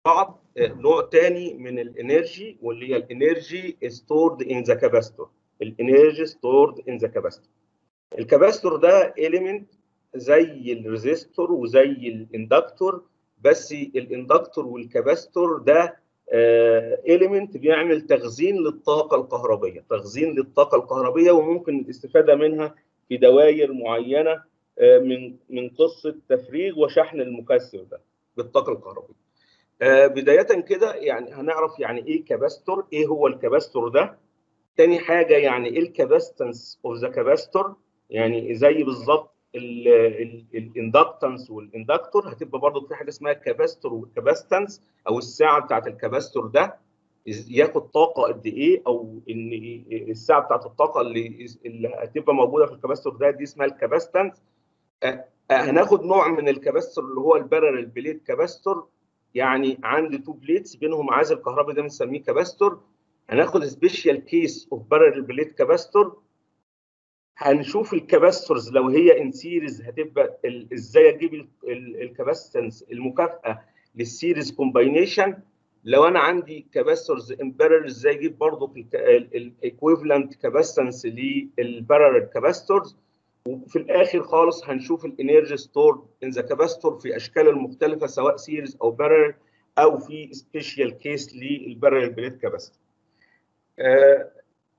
بعض نوع تاني من الانرجي واللي هي الانرجي ستورد ان ذا كاباستور الانرجي ستورد ان ذا كاباستور الكاباستور ده اليمنت زي الريزيستور وزي الاندكتور بس الاندكتور والكاباستور ده اليمنت بيعمل تخزين للطاقه الكهربيه تخزين للطاقه الكهربيه وممكن الاستفاده منها في دوائر معينه من من قصه تفريغ وشحن المكثف ده بالطاقه الكهربيه بدايه كده يعني هنعرف يعني ايه كاباستور ايه هو الكاباستور ده تاني حاجه يعني ايه الكاباستنس اوف ذا كاباستور يعني زي بالظبط الاندكتنس والاندكتور هتبقى برضو في حاجه اسمها كاباستور والكاباستنس او الساعه بتاعت الكاباستور ده ياخد طاقه قد ايه او ان الساعه بتاعت الطاقه اللي اللي هتبقى موجوده في الكاباستور ده دي اسمها الكاباستنس هناخد نوع من الكاباستور اللي هو البارل بليت كاباستور يعني عندي تو بليتس بينهم عازل كهربي ده بنسميه كاباستور هناخد سبيشال كيس اوف بارل بليت كاباستور هنشوف الكاباستورز لو هي ان سيريز هتبقى ازاي اجيب الكاباستنس المكافاه للسيريز كومباينيشن لو انا عندي كاباستورز ان بارل ازاي اجيب برضه الايكويفالنت كاباستنس للبارل كاباستورز وفي الاخر خالص هنشوف الانرجي ستورد ان ذا كاباستور في اشكال المختلفه سواء سيريز او بارل او في سبيشال كيس للبارل بليت كاباستور آه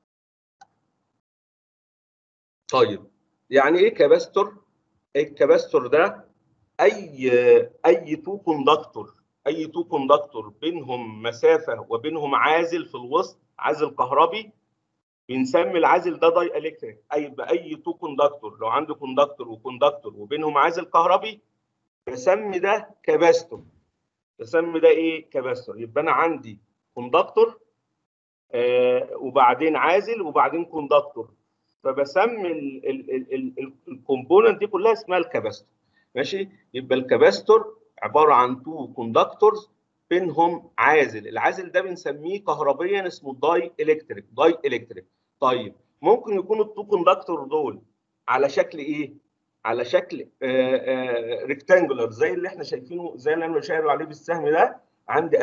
طيب يعني ايه كاباستور؟ الكاباستور ده اي اي تو كوندكتور اي تو كوندكتور بينهم مسافه وبينهم عازل في الوسط عازل كهربي بنسمي العازل ده داي الكتريك اي باي تو كوندكتور لو عندي كوندكتور وكوندكتور وبينهم عازل كهربي بسمي ده كاباستور بسمي ده ايه كاباستور يبقى انا عندي كوندكتور آه وبعدين عازل وبعدين كوندكتور فبسمي الكومبوننت دي كلها اسمها الكاباستور ماشي يبقى الكاباستور عباره عن تو كوندكتورز بينهم عازل العازل ده بنسميه كهربيا اسمه داي الكتريك داي الكتريك طيب ممكن يكون التو كوندكتور دول على شكل ايه على شكل ريكتانجولار زي اللي احنا شايفينه زي اللي انا بشاور عليه بالسهم ده عندي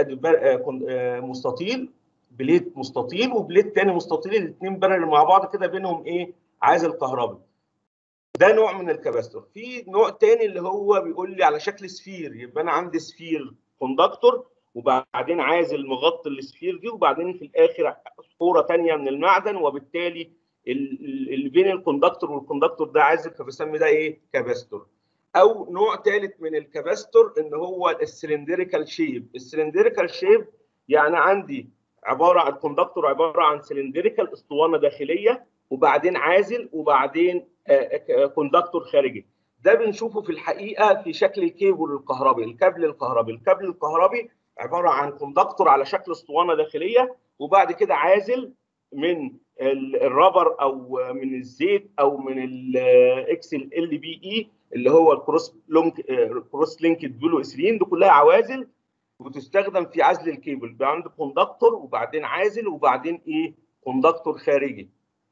مستطيل بليت مستطيل وبليت تاني مستطيل الاثنين بارل مع بعض كده بينهم ايه عازل كهربي ده نوع من الكباستور في نوع تاني اللي هو بيقول لي على شكل سفير يبقى انا عندي سفير كوندكتور وبعدين عازل مغطي السفير دي وبعدين في الاخر صوره ثانيه من المعدن وبالتالي اللي بين الكوندكتور والكوندكتور ده عازل فبسمي ده ايه كاباستور او نوع ثالث من الكاباستور ان هو السلندريكال شيب السلندريكال شيب يعني عندي عباره عن كوندكتور عباره عن سلندريكال اسطوانه داخليه وبعدين عازل وبعدين كوندكتور خارجي ده بنشوفه في الحقيقه في شكل الكيبل الكهربي الكابل الكهربي الكابل الكهربي عباره عن كوندكتور على شكل اسطوانه داخليه وبعد كده عازل من الرابر او من الزيت او من الاكس ال بي اي اللي هو الكروس لونك كروس لينكد بلو اسرين دي كلها عوازل وتستخدم في عزل الكيبل بيبقى عندك كوندكتور وبعدين عازل وبعدين ايه كوندكتور خارجي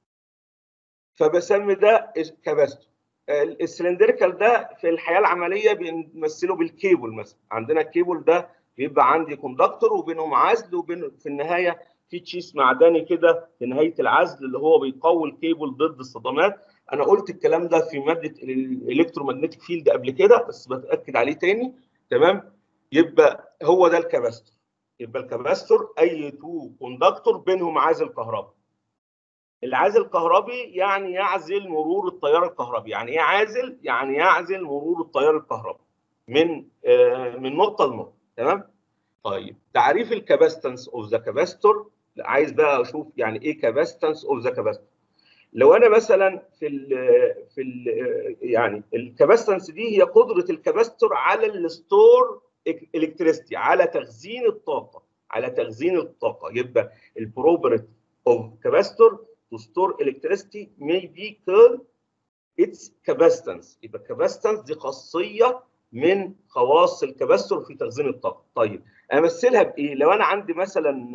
فبسمي ده كباستور السلندريكال ده في الحياه العمليه بنمثله بالكيبل مثلا عندنا الكيبل ده بيبقى عندي كوندكتور وبينهم عزل وبين في النهايه في تشيس معدني كده في نهايه العزل اللي هو بيقوي الكيبل ضد الصدمات انا قلت الكلام ده في ماده الالكترومagnetic فيلد قبل كده بس بتاكد عليه تاني تمام يبقى هو ده الكباستور يبقى الكباستور اي تو كوندكتور بينهم عازل كهربي العازل الكهربي يعني يعزل مرور التيار الكهربي يعني ايه عازل يعني يعزل مرور التيار الكهربي من آه من نقطه لنقطه تمام طيب تعريف الكاباستنس اوف ذا كاباستور عايز بقى اشوف يعني ايه كاباستنس اوف ذا كاباستور لو انا مثلا في ال في ال يعني الكاباستنس دي هي قدره الكاباستور على الستور الكتريستي على تخزين الطاقه على تخزين الطاقه يبقى البروبرتي اوف كاباستور to store electricity may be called its capacitance يبقى capacitance دي خاصيه من خواص الكباستور في تخزين الطاقه طيب امثلها بايه لو انا عندي مثلا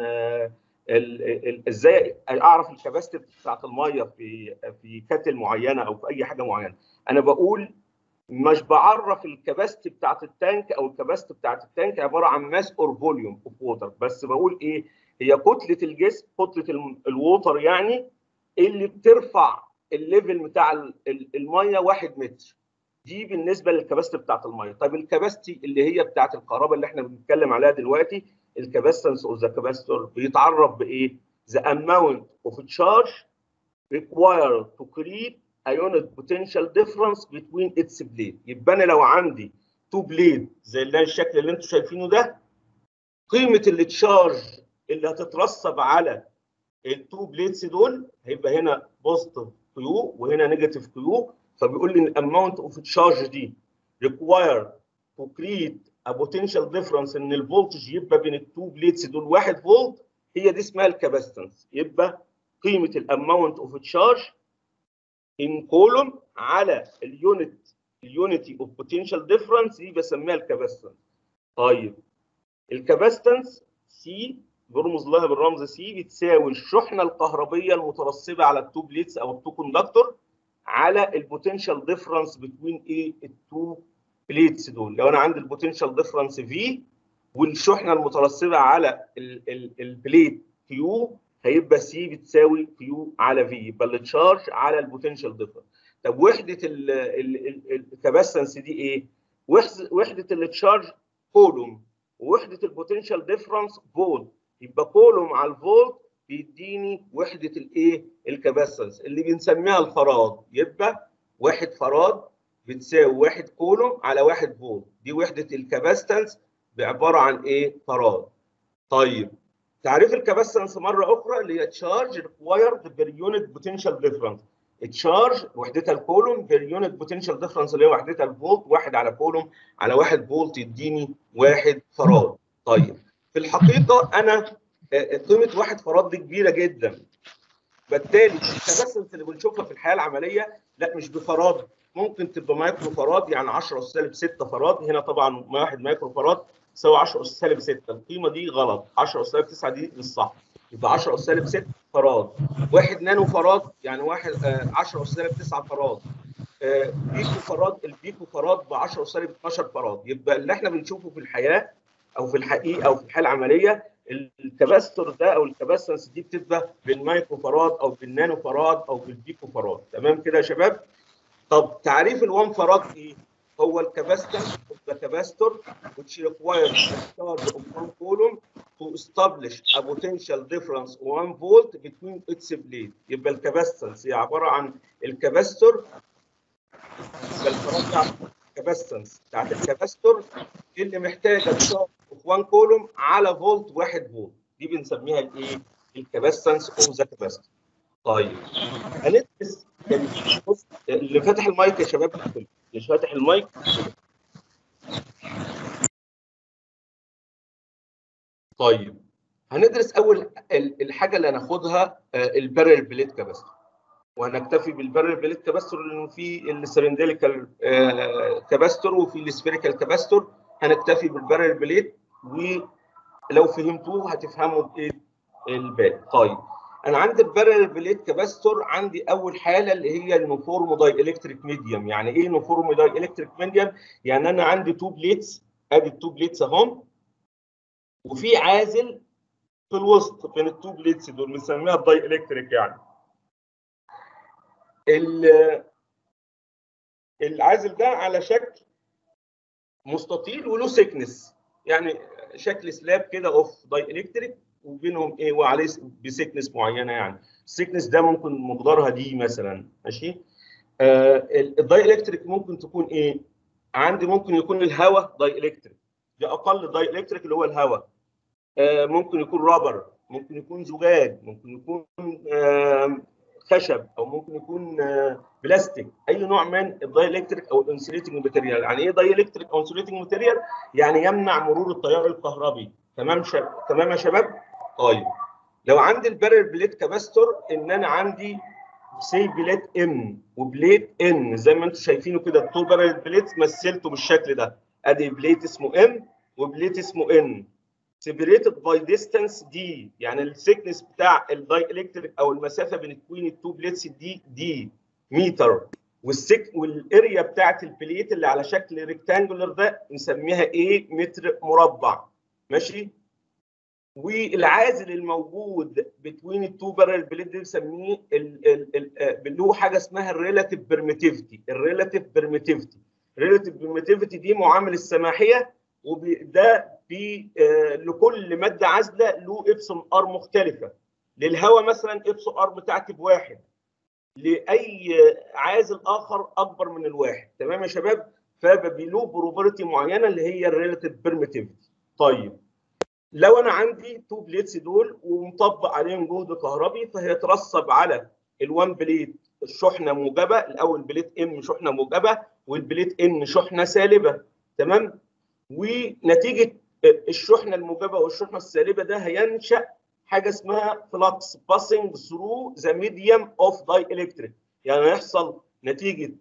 ازاي اعرف الكباستي بتاعت الميه في في كاتل معينه او في اي حاجه معينه انا بقول مش بعرف الكباستي بتاعت التانك او الكباستي بتاعت التانك عباره عن ماس اور فوليوم اوف ووتر بس بقول ايه هي كتله الجسم كتله الووتر يعني اللي بترفع الليفل بتاع الميه 1 متر دي بالنسبه للكباستي بتاعت الميه طيب الكباستي اللي هي بتاعت الكهرباء اللي احنا بنتكلم عليها دلوقتي الكباستنس او ذا كاباستور بيتعرف بايه the amount of charge required to create a unit potential difference between its blade يبقى انا لو عندي تو بليد زي اللي الشكل اللي انتم شايفينه ده قيمه التشارج اللي هتترسب على التو بليدز دول هيبقى هنا بوزيتيف كيو وهنا نيجاتيف كيو فبيقول لي الاماونت اوف تشارج دي required to create a potential difference ان الفولتج يبقى بين التو بليدز دول 1 فولت هي دي اسمها الكاباستنس يبقى قيمه الاماونت اوف تشارج ان كولوم على اليونت اليونتي اوف بوتنشال ديفرنس دي بسميها الكاباستنس طيب الكاباستنس سي برمز لها بالرمز سي بتساوي الشحنه الكهربيه المترسبه على التو بليتس او التو كوندكتور على البوتنشال ديفرنس بين ايه التو بليتس دول لو انا عندي البوتنشال ديفرنس في والشحنه المترسبه على البليت كيو هيبقى سي بتساوي كيو على في يبقى التشارج على البوتنشال ديفرنس طب وحده الكاباسنس دي ايه؟ وحده التشارج كولوم ووحده البوتنشال ديفرنس فولت يبقى كولوم على الفولت بيديني وحده الايه؟ الكاباسنس اللي بنسميها الفراد يبقى واحد فراد بتساوي واحد كولوم على واحد فولت دي وحده الكاباستنس بعباره عن ايه؟ فراد طيب تعريف الكاباسنس مره اخرى اللي هي تشارج ريكوايرد بير يونت بوتنشال ديفرنس التشارج وحدتها الكولوم بير يونت بوتنشال ديفرنس اللي هي وحدتها الفولت واحد على كولوم على واحد فولت يديني واحد فراد طيب في الحقيقه انا قيمه واحد فراد دي كبيره جدا بالتالي الكاباسنس اللي بنشوفها في الحياه العمليه لا مش بفراد ممكن تبقى مايكرو فراد يعني 10 اس سالب 6 فراد هنا طبعا 1 مايكرو فراد تساوي 10 اس سالب 6 القيمه دي غلط 10 اس سالب 9 دي مش صح يبقى 10 اس سالب 6 فراد 1 نانو فراد يعني 1 10 اس سالب 9 فراد آه بيكو فراد البيكو فراد ب 10 اس سالب 12 فراد يبقى اللي احنا بنشوفه في الحياه او في الحقيقه او في الحياه العمليه الكباستور ده او الكباستنس دي بتبقى بالمايكرو فراد او بالنانو فراد او بالبيكو فراد تمام كده يا شباب طب تعريف الوان فراد ايه هو الكاباستنس of the capacitor which requires a charge of one coulomb to establish a potential difference of 1 volt between its plate يبقى الكاباستنس هي عباره عن الكاباستور يبقى الفراد بتاع الكاباستنس بتاعت الكاباستور اللي محتاجه تشارج اوف 1 كولوم على فولت 1 فولت دي بنسميها الايه؟ الكاباستنس اوف ذا كاباستور طيب هندرس اللي فاتح المايك يا شباب مش فاتح المايك طيب هندرس اول الحاجه اللي هناخدها البارل بليت كاباستور وهنكتفي بالبارل بليت كاباستور لانه في السرنديليكال كاباستور وفي السفيريكال كاباستور هنكتفي بالبارل بليت ولو فهمتوه هتفهموا بايه الباقي طيب انا عندي البارل بليت كاباستور عندي اول حاله اللي هي النوفورم داي الكتريك ميديوم يعني ايه نوفورم داي الكتريك ميديوم يعني انا عندي تو بليتس ادي التو بليتس اهم وفي عازل في الوسط بين التو بليتس دول بنسميها الداي الكتريك يعني العازل ده على شكل مستطيل وله سيكنس يعني شكل سلاب كده اوف داي الكتريك وبينهم ايه وعليه بسيكنس معينه يعني السيكنس ده ممكن مقدارها دي مثلا ماشي آه الداي الكتريك ممكن تكون ايه عندي ممكن يكون الهواء داي الكتريك ده اقل داي الكتريك اللي هو الهواء آه ممكن يكون رابر ممكن يكون زجاج ممكن يكون آه خشب او ممكن يكون آه بلاستيك اي نوع من الداي الكتريك او الانسوليتنج ماتيريال يعني ايه داي الكتريك او انسوليتنج ماتيريال يعني يمنع مرور التيار الكهربي تمام شب... تمام يا شباب طيب لو عندي البارل بليت كاباستور ان انا عندي سي بليت ام وبليت ان زي ما انتم شايفينه كده التو بارل بليت مثلته بالشكل ده ادي بليت اسمه ام وبليت اسمه ان سيبريتد باي ديستانس دي يعني السيكنس بتاع الداي الكتريك او المسافه بين بين التو بليتس دي دي متر والسك والاريا بتاعت البليت اللي على شكل ريكتانجولر ده نسميها ايه متر مربع ماشي والعازل الموجود بتوين التو بارل بليت ده بنسميه اللي هو حاجه اسمها الريلاتيف بيرميتيفيتي الريلاتيف بيرميتيفيتي الريلاتيف بيرميتيفيتي دي معامل السماحيه وده في آه لكل ماده عازله له ابسون ار مختلفه للهواء مثلا ابسون ار بتاعتي بواحد لاي عازل اخر اكبر من الواحد تمام يا شباب فبيبقى له بروبرتي معينه اللي هي الريلاتيف بيرميتيفيتي طيب لو انا عندي تو بليتس دول ومطبق عليهم جهد كهربي فهيترسب على ال1 بليت الشحنه موجبه الاول بليت ام شحنه موجبه والبليت ان شحنه سالبه تمام ونتيجه الشحنه الموجبه والشحنه السالبه ده هينشا حاجه اسمها فلكس باسنج ثرو ذا ميديوم اوف داي الكتريك يعني هيحصل نتيجه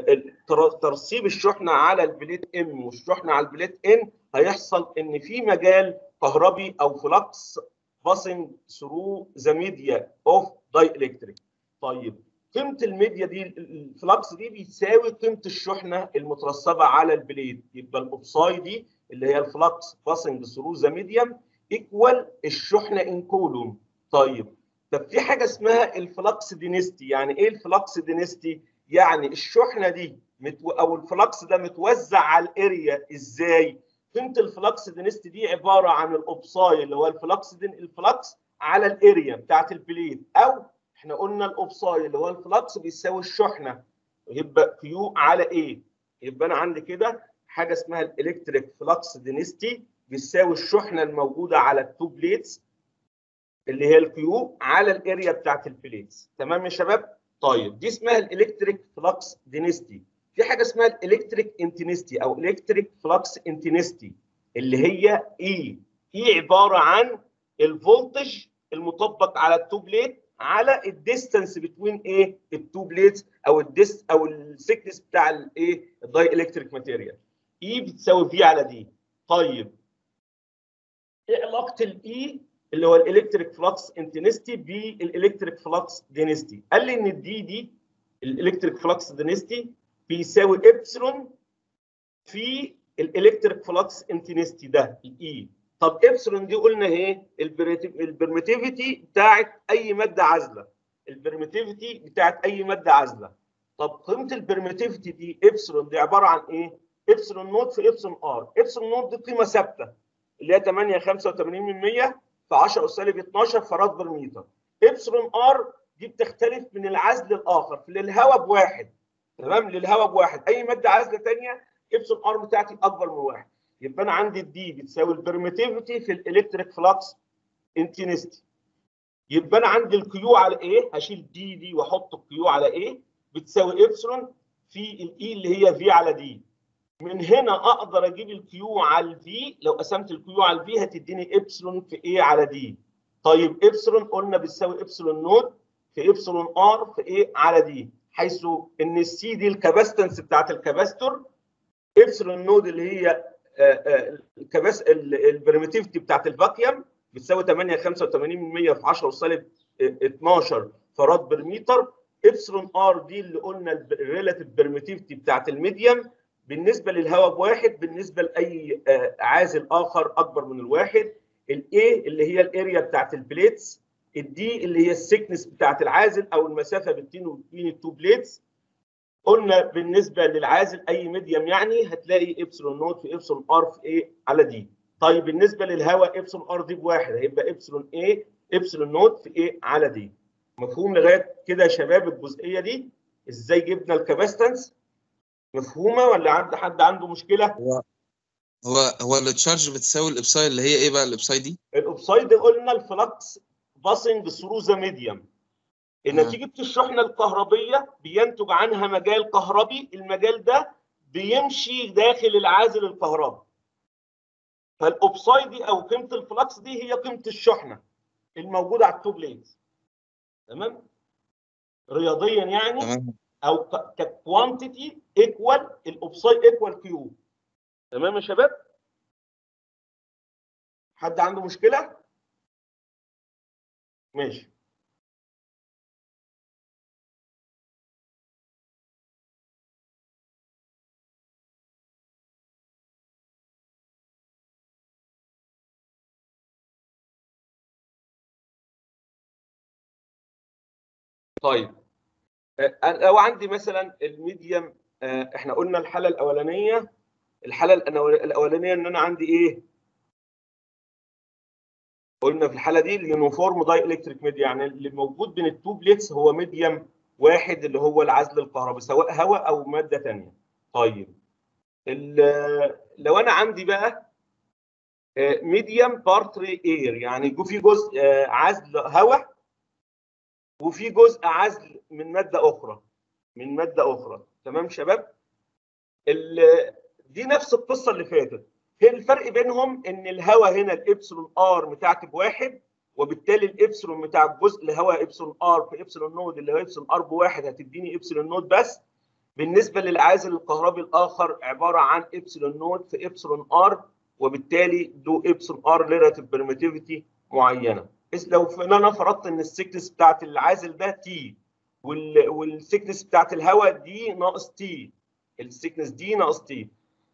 ترسيب الشحنه على البليت ام والشحنه على البليت ان هيحصل ان في مجال كهربي او فلكس باسنج ثرو ذا ميديا اوف داي الكتريك طيب قيمه الميديا دي الفلكس دي بيساوي قيمه الشحنه المترسبه على البليد يبقى الاوبساي دي اللي هي الفلكس باسنج ثرو ذا ميديم ايكوال الشحنه ان كولوم طيب طب في حاجه اسمها الفلكس دينستي يعني ايه الفلكس دينستي يعني الشحنه دي متو... او الفلكس ده متوزع على الاريا ازاي قيمه الفلكس دينستي دي عباره عن الاوبساي اللي هو الفلكس دين الفلكس على الاريا بتاعت البليد او احنا قلنا الاوبساي اللي هو الفلكس بيساوي الشحنه يبقى كيو على ايه يبقى انا عندي كده حاجه اسمها الالكتريك فلكس دينستي بيساوي الشحنه الموجوده على التو بليتس اللي هي الكيو على الاريا بتاعت البليتس تمام يا شباب طيب دي اسمها الالكتريك فلكس دينستي في حاجه اسمها الالكتريك انتنستي او الكتريك فلكس انتنستي اللي هي اي اي عباره عن الفولتج المطبق على التو بليت على الديستانس بتوين ايه التو بليتس او الديست او السكنس بتاع الايه الداي الكتريك ماتيريال اي بتساوي في على دي طيب ايه علاقه الاي اللي هو الالكتريك فلكس انتنستي بالالكتريك فلكس دينستي قال لي ان الدي دي الالكتريك فلكس دينستي بيساوي ابسلون في الالكتريك فلكس انتنستي ده الاي طب ابسلون دي قلنا ايه البرميتيفيتي بتاعت اي ماده عازله البرميتيفيتي بتاعت اي ماده عازله طب قيمه البرميتيفيتي دي ابسلون دي عباره عن ايه ابسلون نوت في ابسلون ار ابسلون نوت دي قيمه ثابته اللي هي 8 85 من 100 في 10 سالب 12 فراد بالمتر ابسلون ار دي بتختلف من العزل الاخر في للهواء بواحد تمام للهواء بواحد اي ماده عازله ثانيه ابسلون ار بتاعتي اكبر من واحد يبقى انا عندي الدي بتساوي البرميتيفيتي في الالكتريك فلكس انتنستي يبقى انا عندي الكيو على ايه هشيل دي دي واحط الكيو على ايه بتساوي ابسلون في الاي اللي هي في على دي من هنا اقدر اجيب الكيو على الفي لو قسمت الكيو على الفي هتديني ابسلون في ايه على دي طيب ابسلون قلنا بتساوي ابسلون نود في ابسلون ار في ايه على دي حيث ان السي دي الكاباستنس بتاعت الكاباستور ابسلون نود اللي هي الكباس البريمتيفيتي بتاعت الفاكيوم بتساوي 8 85 من 100 في 10 سالب 12 فراد بالمتر ابسلون ار دي اللي قلنا الريلاتيف بريمتيفيتي بتاعت الميديم بالنسبه للهواء بواحد بالنسبه لاي عازل اخر اكبر من الواحد الاي اللي هي الاريا بتاعت البليتس الدي اللي هي السكنس بتاعت العازل او المسافه بين بين التو بليتس قلنا بالنسبه للعازل اي ميديم يعني هتلاقي ابسلون نوت في ابسلون ار في ايه على دي طيب بالنسبه للهواء ابسلون ار دي بواحد هيبقى ابسلون ايه ابسلون نوت في ايه على دي مفهوم لغايه كده يا شباب الجزئيه دي ازاي جبنا الكاباستنس مفهومه ولا عند حد عنده مشكله هو هو هو التشارج بتساوي الابساي اللي هي ايه بقى الابساي دي؟ الاوبسايد دي قلنا الفلكس باسنج ثرو ذا ميديم نتيجه الشحنه الكهربيه بينتج عنها مجال كهربي المجال ده بيمشي داخل العازل الكهربي فالاوبسايد دي او قيمه الفلكس دي هي قيمه الشحنه الموجوده على التو بليتس تمام رياضيا يعني تمام او ككوانتيتي ايكوال الاوبسايد ايكوال كيو تمام يا شباب حد عنده مشكله ماشي طيب آه، لو عندي مثلا الميديم آه، احنا قلنا الحاله الاولانيه الحاله الأنو- الاولانيه ان انا عندي ايه قلنا في الحاله دي اليونيفورم داي الكتريك ميديا يعني اللي موجود بين التو بليتس هو ميديم واحد اللي هو العزل الكهربي سواء هواء او ماده ثانيه طيب ال- لو انا عندي بقى ميديم بارتري اير يعني جو- في جزء آه، عزل هواء وفي جزء عزل من ماده اخرى من ماده اخرى تمام شباب ال- دي نفس القصه اللي فاتت هي الفرق بينهم ان الهواء هنا الابسلون ار بتاعتي بواحد وبالتالي الابسلون بتاع الجزء الهواء ابسلون ار في ابسلون نود اللي هو ابسلون ار بواحد هتديني ابسلون نود بس بالنسبه للعازل الكهربي الاخر عباره عن ابسلون نود في ابسلون ار وبالتالي له ابسلون ار ريلاتيف بيرميتيفيتي معينه بس لو ف- انا فرضت ان السكنس بتاعت العازل ده تي وال والسكنس بتاعت الهواء دي ناقص تي السكنس دي ناقص تي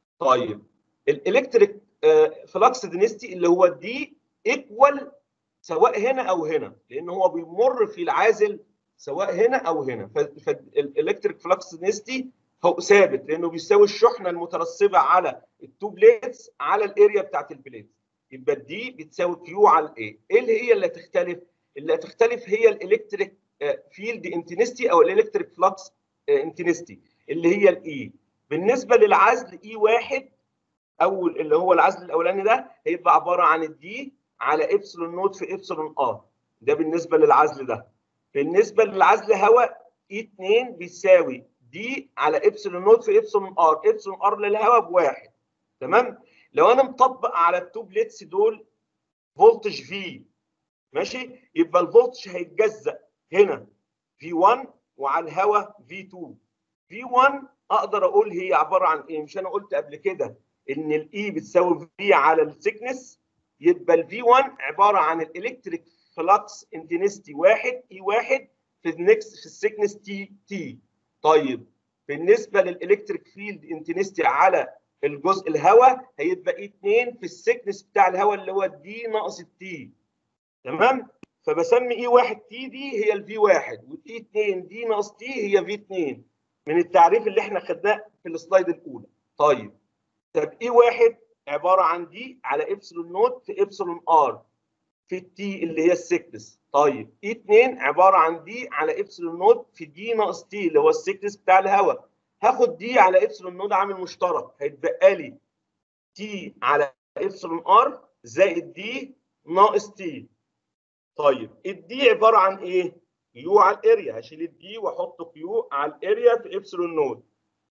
طيب الالكتريك فلكس دينستي اللي هو دي ايكوال سواء هنا او هنا لان هو بيمر في العازل سواء هنا او هنا فالالكتريك فلكس دينستي هو ثابت لانه بيساوي الشحنه المترسبه على التو بليتس على الاريا بتاعت البليت يبقى دي بتساوي كيو على الايه ايه اللي هي اللي هتختلف اللي هتختلف هي الالكتريك فيلد انتنستي او الالكتريك فلكس انتنستي اللي هي الاي بالنسبه للعزل اي واحد او اللي هو العزل الاولاني ده هيبقى عباره عن الدي على ابسلون نوت في ابسلون ار ده بالنسبه للعزل ده بالنسبه للعزل هواء اي 2 بيساوي دي على ابسلون نوت في ابسلون ار ابسلون ار للهواء بواحد تمام لو انا مطبق على التو بليتس دول فولتج في ماشي يبقى الفولتج هيتجزأ هنا في 1 وعلى الهواء في 2 في 1 اقدر اقول هي عباره عن ايه مش انا قلت قبل كده ان الاي بتساوي في على السكنس يبقى الفي 1 عباره عن الالكتريك فلكس انتنستي واحد اي واحد في النكست في السكنس تي تي طيب بالنسبه للالكتريك فيلد انتنستي على الجزء الهواء هيبقى اي 2 في السكنس بتاع الهواء اللي هو دي ناقص التي تمام فبسمي اي 1 تي دي هي الفي 1 واي 2 دي ناقص تي هي في 2 من التعريف اللي احنا خدناه في السلايد الاولى طيب طب اي 1 عباره عن دي على ابسلون نوت في ابسلون ار في التي اللي هي السكنس طيب اي 2 عباره عن دي على ابسلون نوت في دي ناقص تي اللي هو السكنس بتاع الهواء هاخد دي على ابسلون نوت عامل مشترك هيتبقى لي تي على ابسلون ار زائد دي ناقص تي طيب الدي عباره عن ايه؟ كيو على الاريا هشيل الدي واحط كيو على الاريا في ابسلون نود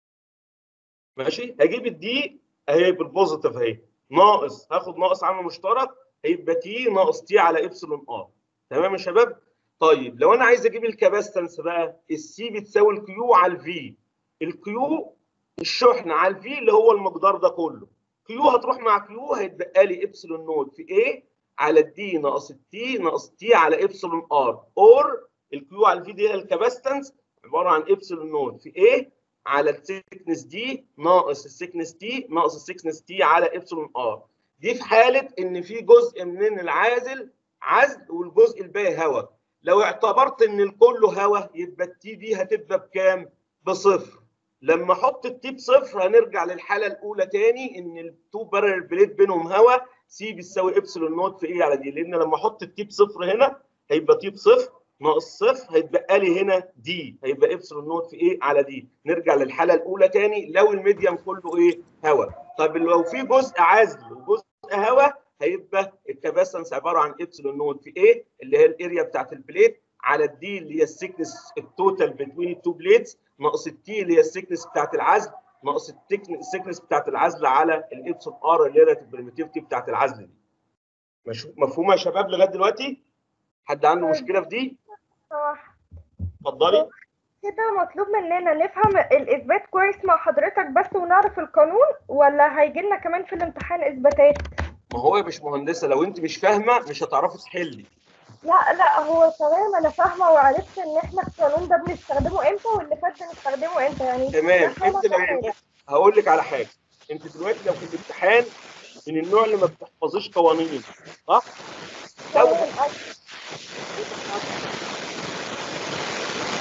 ماشي هجيب الدي اهي بالبوزيتيف اهي ناقص هاخد ناقص عامل مشترك هيبقى تي ناقص تي على ابسلون ار تمام يا شباب طيب لو انا عايز اجيب الكاباستنس بقى السي بتساوي الكيو على الفي الكيو الشحن على الفي اللي هو المقدار ده كله كيو هتروح مع كيو هيتبقى لي ابسلون نود في ايه على الدي ناقص التي ناقص تي على ابسلون ار اور الكيو على الفي دي هي الكاباستنس عباره عن ابسلون نود في ايه على السكنس دي ناقص السكنس تي ناقص السكنس تي على ابسلون ار دي في حاله ان في جزء من العازل عزل والجزء الباقي هواء لو اعتبرت ان الكل هواء يبقى التي دي هتبقى بكام بصفر لما احط التي بصفر هنرجع للحاله الاولى تاني ان التو بارل بليت بينهم هواء سي بتساوي ابسلون نوت في ايه على دي لان لما احط التي بصفر هنا هيبقى تي بصفر ناقص صفر هيتبقى لي هنا دي هيبقى ابسلون نوت في ايه على دي نرجع للحاله الاولى تاني لو الميديم كله ايه هواء طب لو في جزء عزل وجزء هواء هيبقى الكاباسنس عباره عن ابسلون نوت في ايه اللي هي الاريا بتاعت البليت على الدي اللي هي السكنس التوتال بين التو بليتس ناقص التي اللي هي السكنس بتاعت العزل ناقص السكنس بتاعت العزل على الابسلون ار اللي هي البريمتيفيتي بتاعت العزل دي مش مفهومه يا شباب لغايه دلوقتي حد عنده مشكله في دي صح اتفضلي كده مطلوب مننا نفهم الإثبات كويس مع حضرتك بس ونعرف القانون ولا هيجي لنا كمان في الامتحان إثباتات؟ ما هو يا باشمهندسه لو انت مش فاهمه مش هتعرفي تحلي لا لا هو تمام أنا فاهمة وعرفت إن إحنا القانون ده بنستخدمه إمتى واللي فات بنستخدمه إمتى يعني تمام ده حاجة انت لو حاجة. هقول لك على حاجه انت دلوقتي لو في الامتحان من النوع اللي ما بتحفظيش قوانين صح؟ لو تمام، أيوة.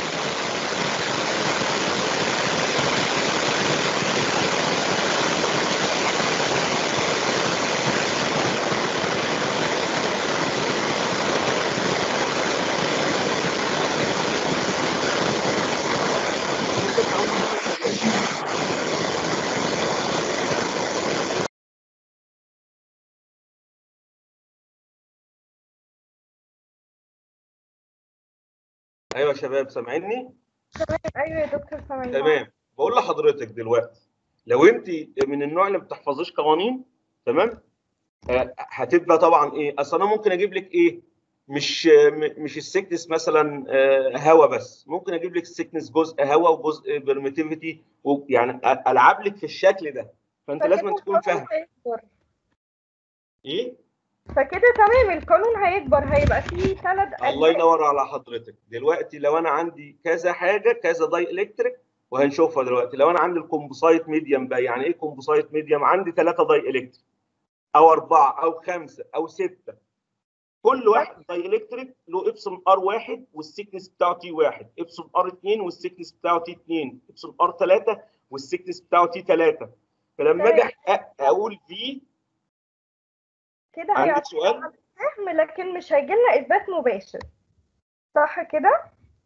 ايوه يا شباب سامعيني تمام ايوه يا دكتور سامعين تمام بقول لحضرتك دلوقتي لو انت من النوع اللي ما بتحفظيش قوانين تمام آه، هتبقى طبعا ايه اصل انا ممكن اجيب لك ايه مش م- مش السكنس مثلا هواء بس ممكن اجيب لك السكنس جزء هواء وجزء بيرميتيفيتي يعني أ- العب لك في الشكل ده فانت فكده لازم تكون القانون فاهم هيكبر. ايه فكده تمام القانون هيكبر هيبقى فيه ثلاث الله ينور على حضرتك دلوقتي لو انا عندي كذا حاجه كذا داي الكتريك وهنشوفها دلوقتي لو انا عندي الكومبوسايت ميديم بقى يعني ايه كومبوسايت ميديم عندي ثلاثه داي الكتريك او اربعه او خمسه او سته كل واحد داي الكتريك له ابسون ار واحد والسكنس بتاعه تي واحد ابسون ار 2 والسكنس بتاعه تي 2 ابسون ار 3 والسكنس بتاعه تي 3 فلما اجي أ- اقول في كده عندك هيعتمد سؤال على الفهم لكن مش هيجي لنا اثبات مباشر صح كده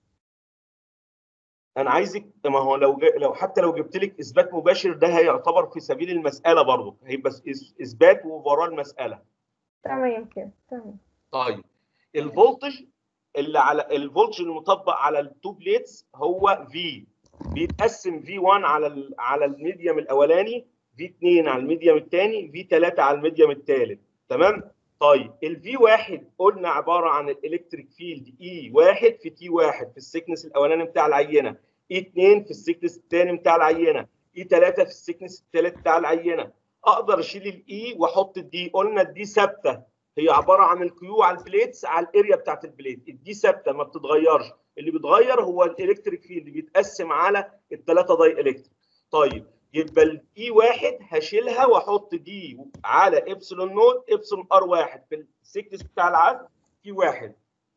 انا عايزك ما هو لو ج... لو حتى لو جبت لك اثبات مباشر ده هيعتبر في سبيل المساله برضه هيبقى إث- اثبات ووراه المساله تمام كده تمام طيب الفولتج اللي على الفولتج المطبق على التو بليتس هو في بيتقسم في 1 على ال... على الميديم الاولاني في 2 على الميديم الثاني في 3 على الميديم الثالث تمام طيب الفي 1 قلنا عباره عن الالكتريك فيلد اي 1 في تي 1 في السكنس الاولاني بتاع العينه اي 2 في السكنس الثاني بتاع العينه اي 3 في السكنس الثالث بتاع العينه اقدر اشيل الاي واحط الدي قلنا الدي ثابته هي عباره عن الكيو على البليتس على الاريا بتاعت البليت الدي ثابته ما بتتغيرش اللي بيتغير هو الالكتريك فيلد بيتقسم على الثلاثه داي الكتريك طيب يبقى الاي واحد هشيلها واحط دي على ابسلون نوت ابسلون ار واحد في السكنس بتاع العزل في واحد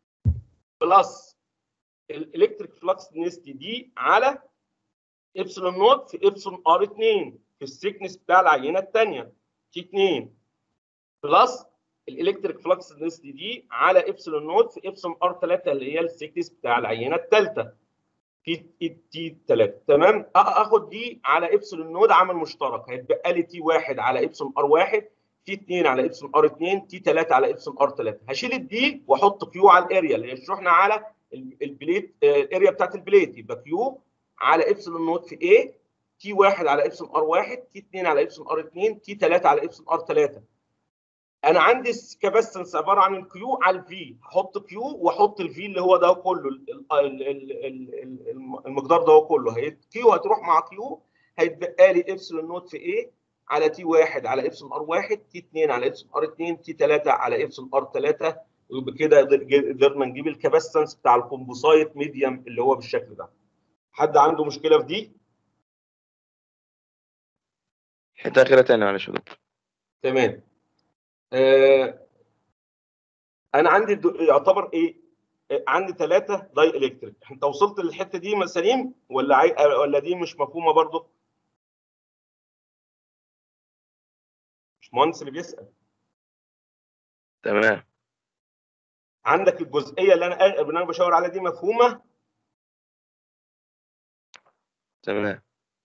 بلس الالكتريك فلكس دينستي دي على ابسلون نوت في ابسلون ار 2 في السكنس بتاع العينه الثانيه تي 2 بلس الالكتريك فلكس دينستي دي على ابسلون نوت في ابسلون ار 3 اللي هي السكنس بتاع العينه الثالثه في تي 3 تمام أ- اخد دي على ابسلون نود عامل مشترك هيتبقى لي تي 1 على ابسلون ار 1 تي 2 على ابسلون ار 2 تي 3 على ابسلون ار 3 هشيل الدي واحط كيو على الاريا اللي هي الشحنه على ال- البليت آه، الاريا بتاعت البليت يبقى كيو على ابسلون نود في ايه تي 1 على ابسلون ار 1 تي 2 على ابسلون ار 2 تي 3 على ابسلون ار 3 انا عندي الكاباسيتنس عباره عن الكيو على الفي هحط كيو واحط الفي اللي هو ده كله ال- ال- ال- ال- ال- ال- المقدار ده كله هي كيو هتروح مع كيو هيتبقى لي ابسلون نوت في ايه على تي 1 على ابسلون ار 1 تي 2 على ابسلون ار 2 تي 3 على ابسلون ار 3 ويبقى كده قدر- قدرنا نجيب الكاباسيتنس بتاع الكومبوسايت ميديم اللي هو بالشكل ده حد عنده مشكله في دي حته اخيره تاني معلش يا دكتور تمام آه انا عندي الدو- يعتبر ايه آه، عندي ثلاثه داي الكتريك انت وصلت للحته دي ما سليم ولا عاي... آه، ولا دي مش مفهومه برضو مش مهندس اللي بيسال تمام عندك الجزئيه اللي انا اللي انا بشاور عليها دي مفهومه تمام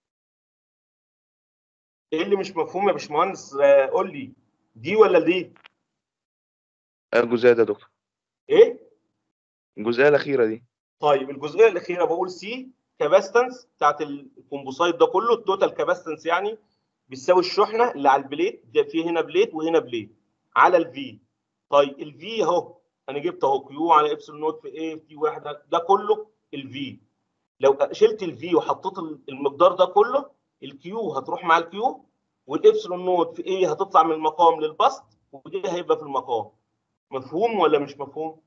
ايه اللي مش مفهوم يا باشمهندس آه، قول لي دي ولا دي الجزئيه ده يا دكتور ايه الجزئيه الاخيره دي طيب الجزئيه الاخيره بقول سي كاباستنس بتاعت الكومبوسايت ده كله التوتال كاباستنس يعني بتساوي الشحنه اللي على البليت ده في هنا بليت وهنا بليت على الفي طيب الفي اهو انا جبت اهو كيو على ابسلون نوت في ايه في واحده ده كله الفي لو شلت الفي وحطيت المقدار ده كله الكيو هتروح مع الكيو والابسلون نوت في ايه هتطلع من المقام للبسط ودي هيبقى في المقام مفهوم ولا مش مفهوم؟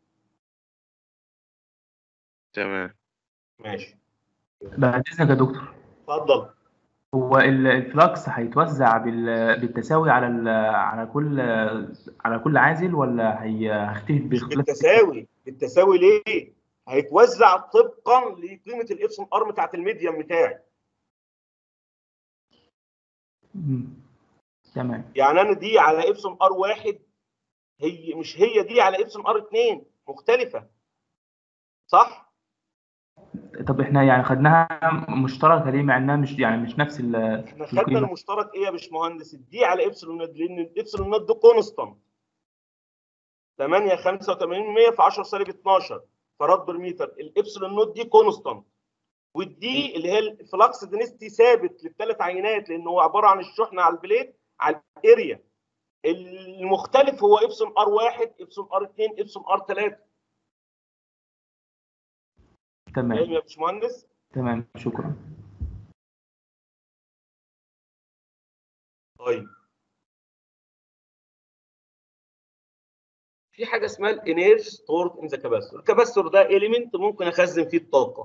تمام ماشي بعد اذنك يا دكتور اتفضل هو ال- الفلكس هيتوزع بال- بالتساوي على ال- على كل على كل عازل ولا هي- هيختلف باختلاف بالتساوي بالتساوي ليه؟ هيتوزع طبقا لقيمه الابسون ار بتاعت الميديم بتاعي مم. تمام يعني انا دي على ابسون ار واحد هي مش هي دي على ابسون ار 2 مختلفه صح؟ طب احنا يعني خدناها مشتركه ليه مع انها مش يعني مش نفس ال احنا خدنا القيمة. المشترك ايه يا باشمهندس؟ دي على ابسلون نود لان الابسلون نود ده كونستانت 8 85 100 في 10 سالب 12 فراد بير متر الابسلون نوت دي كونستانت والدي اللي هي الفلكس دينستي ثابت للثلاث عينات لان هو عباره عن الشحنه على البليت على الاريا المختلف هو ابسلون ار 1 ابسلون ار 2 ابسلون ار 3 تمام فاهم يا باشمهندس؟ تمام شكرا طيب في حاجه اسمها الانرج ستورد ان ذا كاباستور الكاباستور ده اليمنت ممكن اخزن فيه الطاقه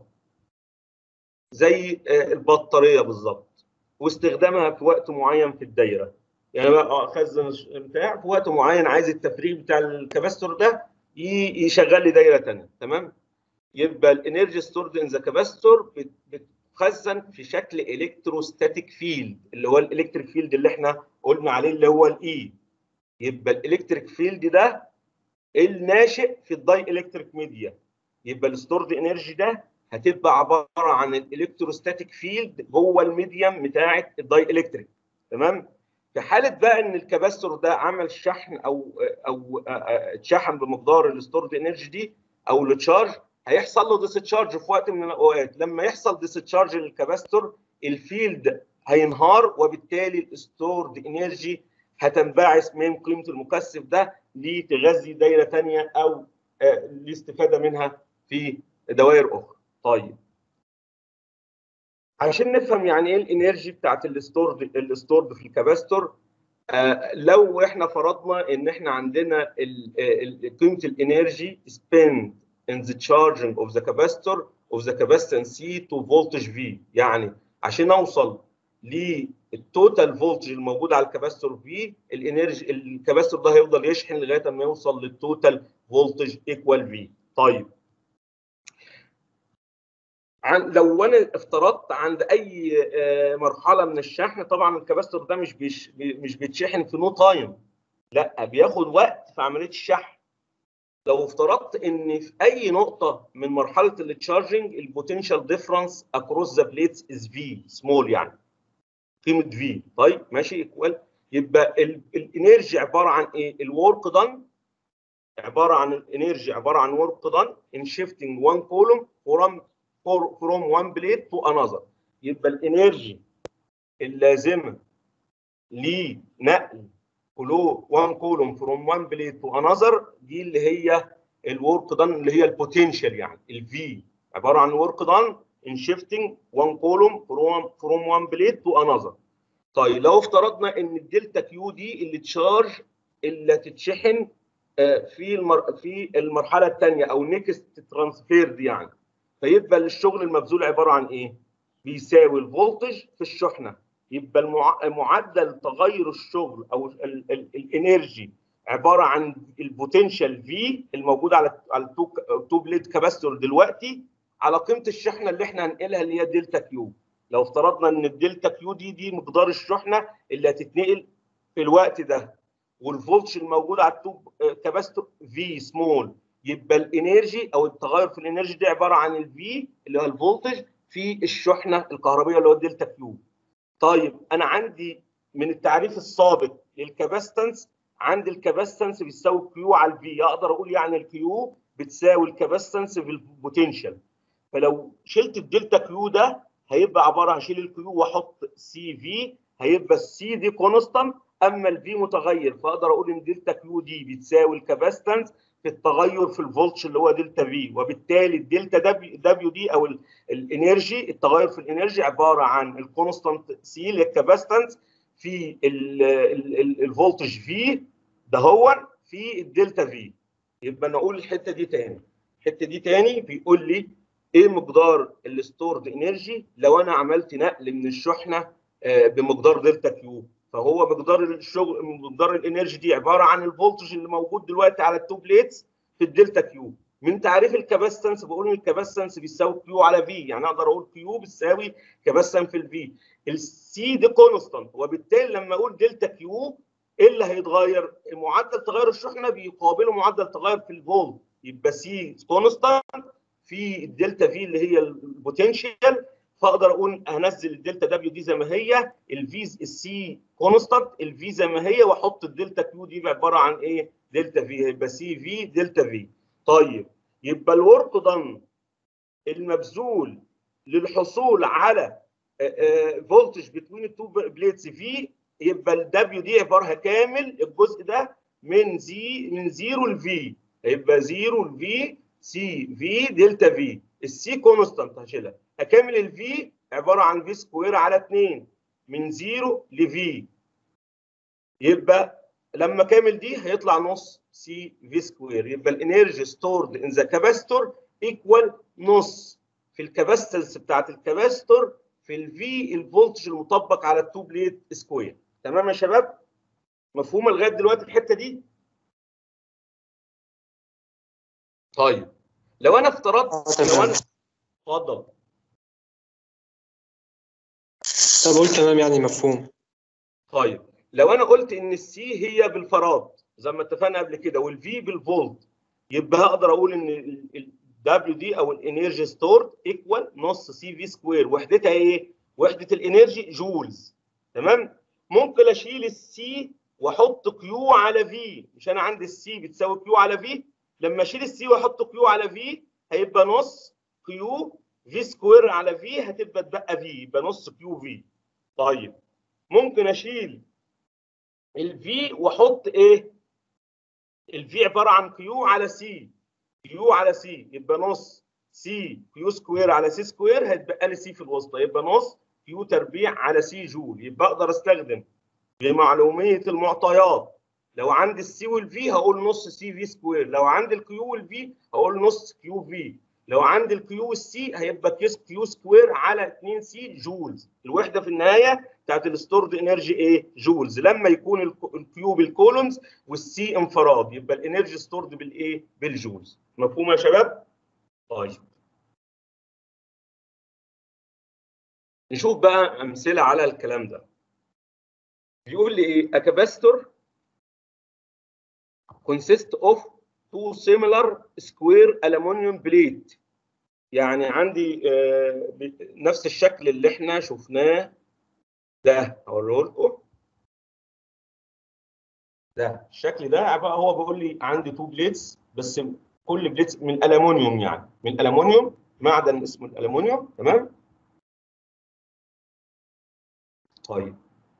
زي آه، البطاريه بالظبط واستخدامها في وقت معين في الدايره يعني بقى اخزن الش- بتاع في وقت معين عايز التفريغ بتاع الكاباستور ده ي- يشغل لي دايره ثانيه تمام يبقى الانرجي ستورد ان ذا كاباستور بتخزن في شكل الكتروستاتيك فيلد اللي هو الالكتريك فيلد اللي احنا قلنا عليه اللي هو الاي يبقى الالكتريك فيلد ده الناشئ في الداي الكتريك ميديا يبقى الستورد انرجي ده هتبقى عباره عن الالكتروستاتيك فيلد جوه الميديم بتاعه الداي الكتريك تمام في حاله بقى ان الكباستور ده عمل شحن او او اتشحن بمقدار الستورد انرجي دي او التشارج هيحصل له ديستشارج في وقت من الاوقات لما يحصل ديستشارج للكباستور الفيلد هينهار وبالتالي الستورد انرجي هتنبعث من قيمه المكثف ده لتغذي دايره ثانيه او آه، الاستفاده منها في دوائر اخرى. طيب عشان نفهم يعني ايه الانرجي بتاعت الستورد الستورد في الكباستور آه لو احنا فرضنا ان احنا عندنا ال- ال- قيمه الانرجي spent in the charging of the capacitor of the capacitance C to voltage V يعني عشان اوصل للتوتال فولتج الموجود على الكباستور في الانرجي الكباستور ده هيفضل يشحن لغايه ما يوصل للتوتال فولتج ايكوال في طيب عن لو انا افترضت عند اي آه، مرحله من الشحن طبعا الكباستور ده مش بيش مش بيتشحن في نو تايم لا بياخد وقت في عمليه الشحن لو افترضت ان في اي نقطه من مرحله التشارجنج البوتنشال ديفرنس اكروس ذا بليتس از في سمول يعني قيمه في طيب ماشي ايكوال يبقى الانرجي عباره عن ايه الورك دان عباره عن الانرجي عباره عن ورك دان ان شيفتنج وان كولوم فروم فروم وان بليت تو انذر يبقى الانرجي اللازمه لنقل كلو وان كولوم فروم وان بليت تو انذر دي اللي هي الورك دان اللي هي البوتنشال يعني الفي عباره عن ورك دان ان شيفتنج وان كولوم فروم فروم وان بليت تو انذر طيب لو افترضنا ان الدلتا كيو دي اللي تشارج اللي هتتشحن آه، في المر... في المرحله الثانيه او نيكست ترانسفير دي يعني فيبقى الشغل المبذول عباره عن ايه؟ بيساوي الفولتج في الشحنه يبقى المع... معدل تغير الشغل او ال... ال... الانرجي عباره عن البوتنشال في الموجود على على التو تو بليد كاباستور دلوقتي على قيمه الشحنه اللي احنا هننقلها اللي هي دلتا كيو لو افترضنا ان الدلتا كيو دي دي مقدار الشحنه اللي هتتنقل في الوقت ده والفولتج الموجود على التو كاباستور في سمول يبقى الانرجي او التغير في الانرجي دي عباره عن الفي اللي هو الفولتج في الشحنه الكهربيه اللي هو الدلتا كيو طيب انا عندي من التعريف السابق للكاباستنس عندي الكاباستنس بيساوي كيو على الفي اقدر اقول يعني الكيو بتساوي الكاباستنس في البوتنشال فلو شلت الدلتا كيو ده هيبقى عباره هشيل الكيو واحط سي في هيبقى السي دي كونستانت اما الفي متغير فاقدر اقول ان دلتا كيو دي بتساوي الكاباستنس في التغير في الفولتج اللي هو دلتا في وبالتالي الدلتا دبليو دي او ال- الانرجي التغير في الانرجي عباره عن الكونستانت سي اللي هي الكاباستنس في ال- ال- ال- الفولتج في ده هو في الدلتا في يبقى نقول الحته دي تاني الحته دي تاني بيقول لي ايه مقدار الستورد انرجي لو انا عملت نقل من الشحنه آه، بمقدار دلتا كيو فهو مقدار الشغل مقدار الانرجي دي عباره عن الفولتج اللي موجود دلوقتي على التو بليتس في الدلتا كيو من تعريف الكاباستنس بقول ان الكاباستنس بيساوي كيو على في يعني اقدر اقول كيو بتساوي كاباستنس في الفي السي دي كونستانت وبالتالي لما اقول دلتا كيو ايه اللي هيتغير؟ معدل تغير الشحنه بيقابله معدل تغير في الفولت يبقى سي كونستانت في الدلتا في اللي هي البوتنشال فاقدر اقول هنزل الدلتا دبليو دي زي ما هي الفي السي كونستانت الفي زي ما هي واحط الدلتا كيو دي عباره عن ايه؟ دلتا في هيبقى سي في دلتا في طيب يبقى الورك دن المبذول للحصول على فولتج بتوين التو بليتس في يبقى الدبليو دي عباره كامل الجزء ده من زي من زيرو لفي هيبقى زيرو لفي سي في دلتا في السي كونستانت هشيلها هكمل الفي عباره عن في سكوير على 2 من زيرو لفي يبقى لما كامل دي هيطلع نص سي في سكوير يبقى الانرجي ستورد ان ذا كاباستور ايكوال نص في الكاباستنس بتاعت الكاباستور في الفي الفولتج المطبق على التو بليت سكوير تمام يا شباب مفهومه لغايه دلوقتي الحته دي طيب لو انا افترضت لو انا اتفضل طب قلت تمام يعني مفهوم طيب لو انا قلت ان السي هي بالفراد زي ما اتفقنا قبل كده والفي بالفولت يبقى هقدر اقول ان الدبليو دي او الانرجي ستورد ايكوال نص سي في سكوير وحدتها ايه؟ وحده الانرجي جولز تمام؟ ممكن اشيل السي واحط كيو على في مش انا عندي السي بتساوي كيو على في لما اشيل السي واحط كيو على في هيبقى نص كيو في سكوير على في هتبقى تبقى في يبقى نص كيو في طيب ممكن اشيل الفي واحط ايه الفي عباره عن كيو على سي كيو على سي يبقى نص سي كيو سكوير على سي سكوير هيتبقى لي سي في الوسطى يبقى نص كيو تربيع على سي جول يبقى اقدر استخدم بمعلوميه المعطيات لو عندي السي والفي هقول نص سي في سكوير لو عندي الكيو والفي هقول نص كيو في لو عندي الكيو والسي هيبقى كيس كيو سكوير على 2 سي جولز الوحده في النهايه بتاعت الستورد انرجي ايه جولز لما يكون الكيو بالكولومز والسي انفراد يبقى الانرجي ستورد بالايه بالجولز مفهوم يا شباب طيب نشوف بقى امثله على الكلام ده بيقول لي ايه a capacitor consist of two similar square aluminum plate يعني عندي آه نفس الشكل اللي احنا شفناه ده اوريه لكم ده الشكل ده عباره هو بيقول لي عندي تو بليتس بس كل بليتس من الومنيوم يعني من الومنيوم معدن اسمه الالومنيوم تمام طيب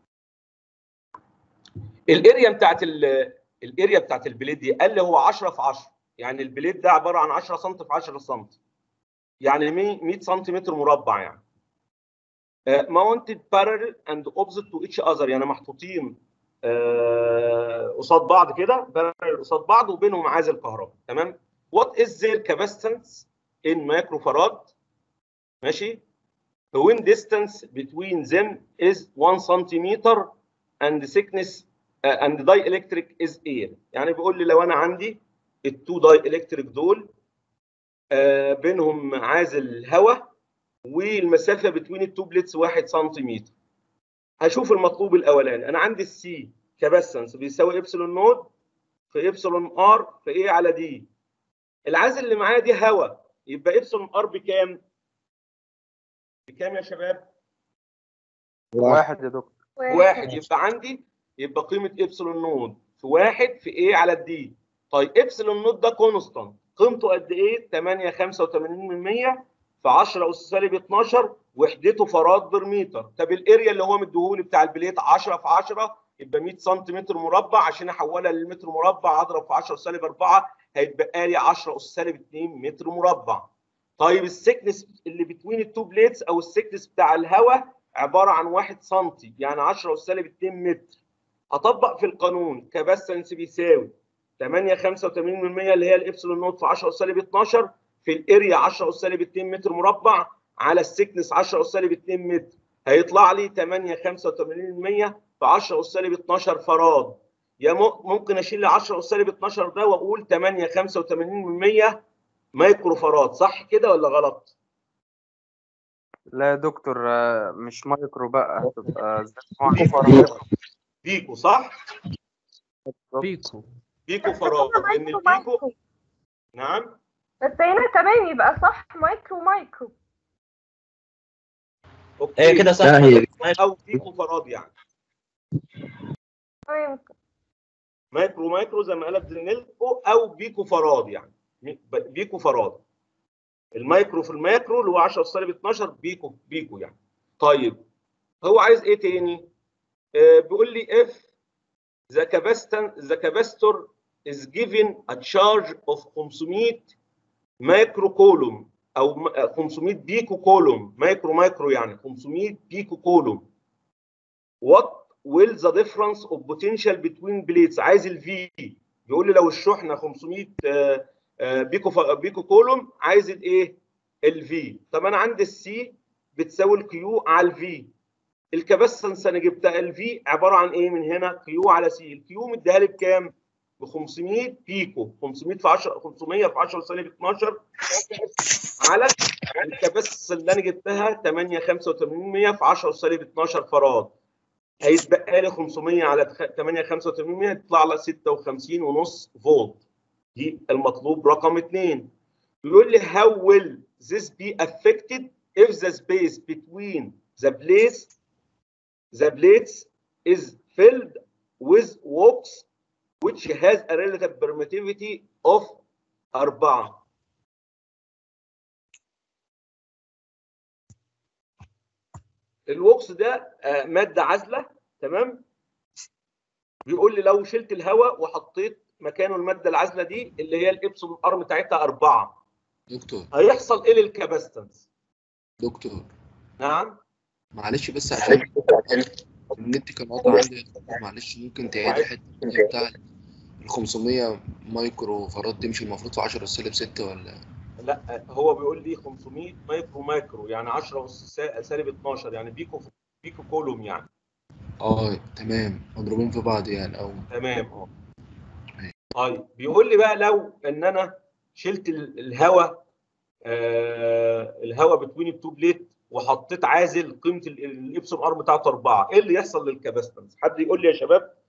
الاريا بتاعت الاريا بتاعت البليد دي قال لي هو 10 في 10 يعني البليد ده عباره عن 10 سم في 10 سم يعني 100 سنتيمتر مربع يعني mounted parallel and opposite to each other يعني محطوطين قصاد uh, بعض كده parallel قصاد بعض وبينهم عازل كهرباء تمام what is their capacitance in microfarad ماشي when distance between them is 1 centimeter and thickness uh, and dielectric is air يعني بيقول لي لو انا عندي التو داي الكتريك دول آه بينهم عازل هواء والمسافه بين التو بليتس 1 سنتيمتر هشوف المطلوب الاولاني انا عندي السي كباسنس بيساوي ابسلون نود في ابسلون ار في ايه على دي العازل اللي معايا دي هواء يبقى ابسلون ار بكام؟ بكام يا شباب؟ واحد يا دكتور واحد يبقى عندي يبقى قيمه ابسلون نود في واحد في ايه على الدي طيب ابسلون نود ده كونستانت قيمته قد ايه 8 85 من 100 في 10 اس سالب 12 وحدته فراد برميتر طب الاريا اللي هو مديهولي بتاع البليت 10 في 10 يبقى 100 سنتيمتر مربع عشان احولها للمتر مربع اضرب في 10 سالب 4 هيتبقى لي 10 اس سالب 2 متر مربع طيب السكنس اللي بتوين التو بليتس او السكنس بتاع الهواء عباره عن 1 سم يعني 10 اس سالب 2 متر هطبق في القانون كباسنس بيساوي 8 85 من 100 اللي هي الابسلون نوت في 10 اس سالب 12 في الاريا 10 اس سالب 2 متر مربع على السكنس 10 اس سالب 2 متر هيطلع لي 8 85 من 100 في 10 اس سالب 12 فراد يا ممكن اشيل 10 اس سالب 12 ده واقول 8 85 من 100 مايكرو فراد صح كده ولا غلط؟ لا يا دكتور مش مايكرو بقى هتبقى زي بيكو صح؟ بيكو بيكو فراد لان البيكو نعم بس هنا تمام يبقى صح مايكرو مايكرو اوكي هي كده صح لا، هي او بيكو فراد يعني تمام مايكرو مايكرو زي ما قالت زنلكو او بيكو فراد يعني بيكو فراد المايكرو في المايكرو اللي هو 10 سالب 12 بيكو بيكو يعني طيب هو عايز ايه تاني؟ آه بيقول لي if the capacitor the capacitor is given a charge of 500 مايكرو كولوم او م- 500 بيكو كولوم مايكرو مايكرو يعني 500 بيكو كولوم what will the difference of potential between plates عايز الفي بيقول لي لو الشحنه 500 آه، آه، بيكو ف- بيكو كولوم عايز الايه الفي طب انا عندي السي بتساوي الكيو على الفي الكباسنس انا جبتها الفي عباره عن ايه من هنا كيو على سي الكيو مديها لي بكام ب 500 بيكو 500 في 10 500 في 10 سالب 12 على الكباسنس اللي انا جبتها 8 85 في 10 سالب 12 فراد هيتبقى لي 500 على 8 85 يطلع لي 56 ونص فولت دي المطلوب رقم اثنين بيقول لي how will this be affected if the space between the plates the plates is filled with wax which has a relative permittivity of 4 الوكس ده آه، ماده عازله تمام بيقول لي لو شلت الهواء وحطيت مكانه الماده العازله دي اللي هي الابسون ار بتاعتها 4 دكتور هيحصل ايه للكاباستنس دكتور نعم معلش بس عشان النت كان قاطع عندي يا دكتور، معلش ممكن تعيد الحته التانية بتاع ال 500 مايكرو فراد تمشي المفروض في 10 سالب 6 ولا لا هو بيقول لي 500 مايكرو مايكرو يعني 10 أس سا- سالب 12 يعني بيكو بيكو كولوم يعني اه تمام مضروبين في بعض يعني او تمام اه طيب بيقول لي بقى لو ان انا شلت ال- الهواء آه الهواء بتوين التو بليت وحطيت عازل قيمه ال- الابسون ار بتاعته 4 ايه اللي يحصل للكاباستنس حد يقول لي يا شباب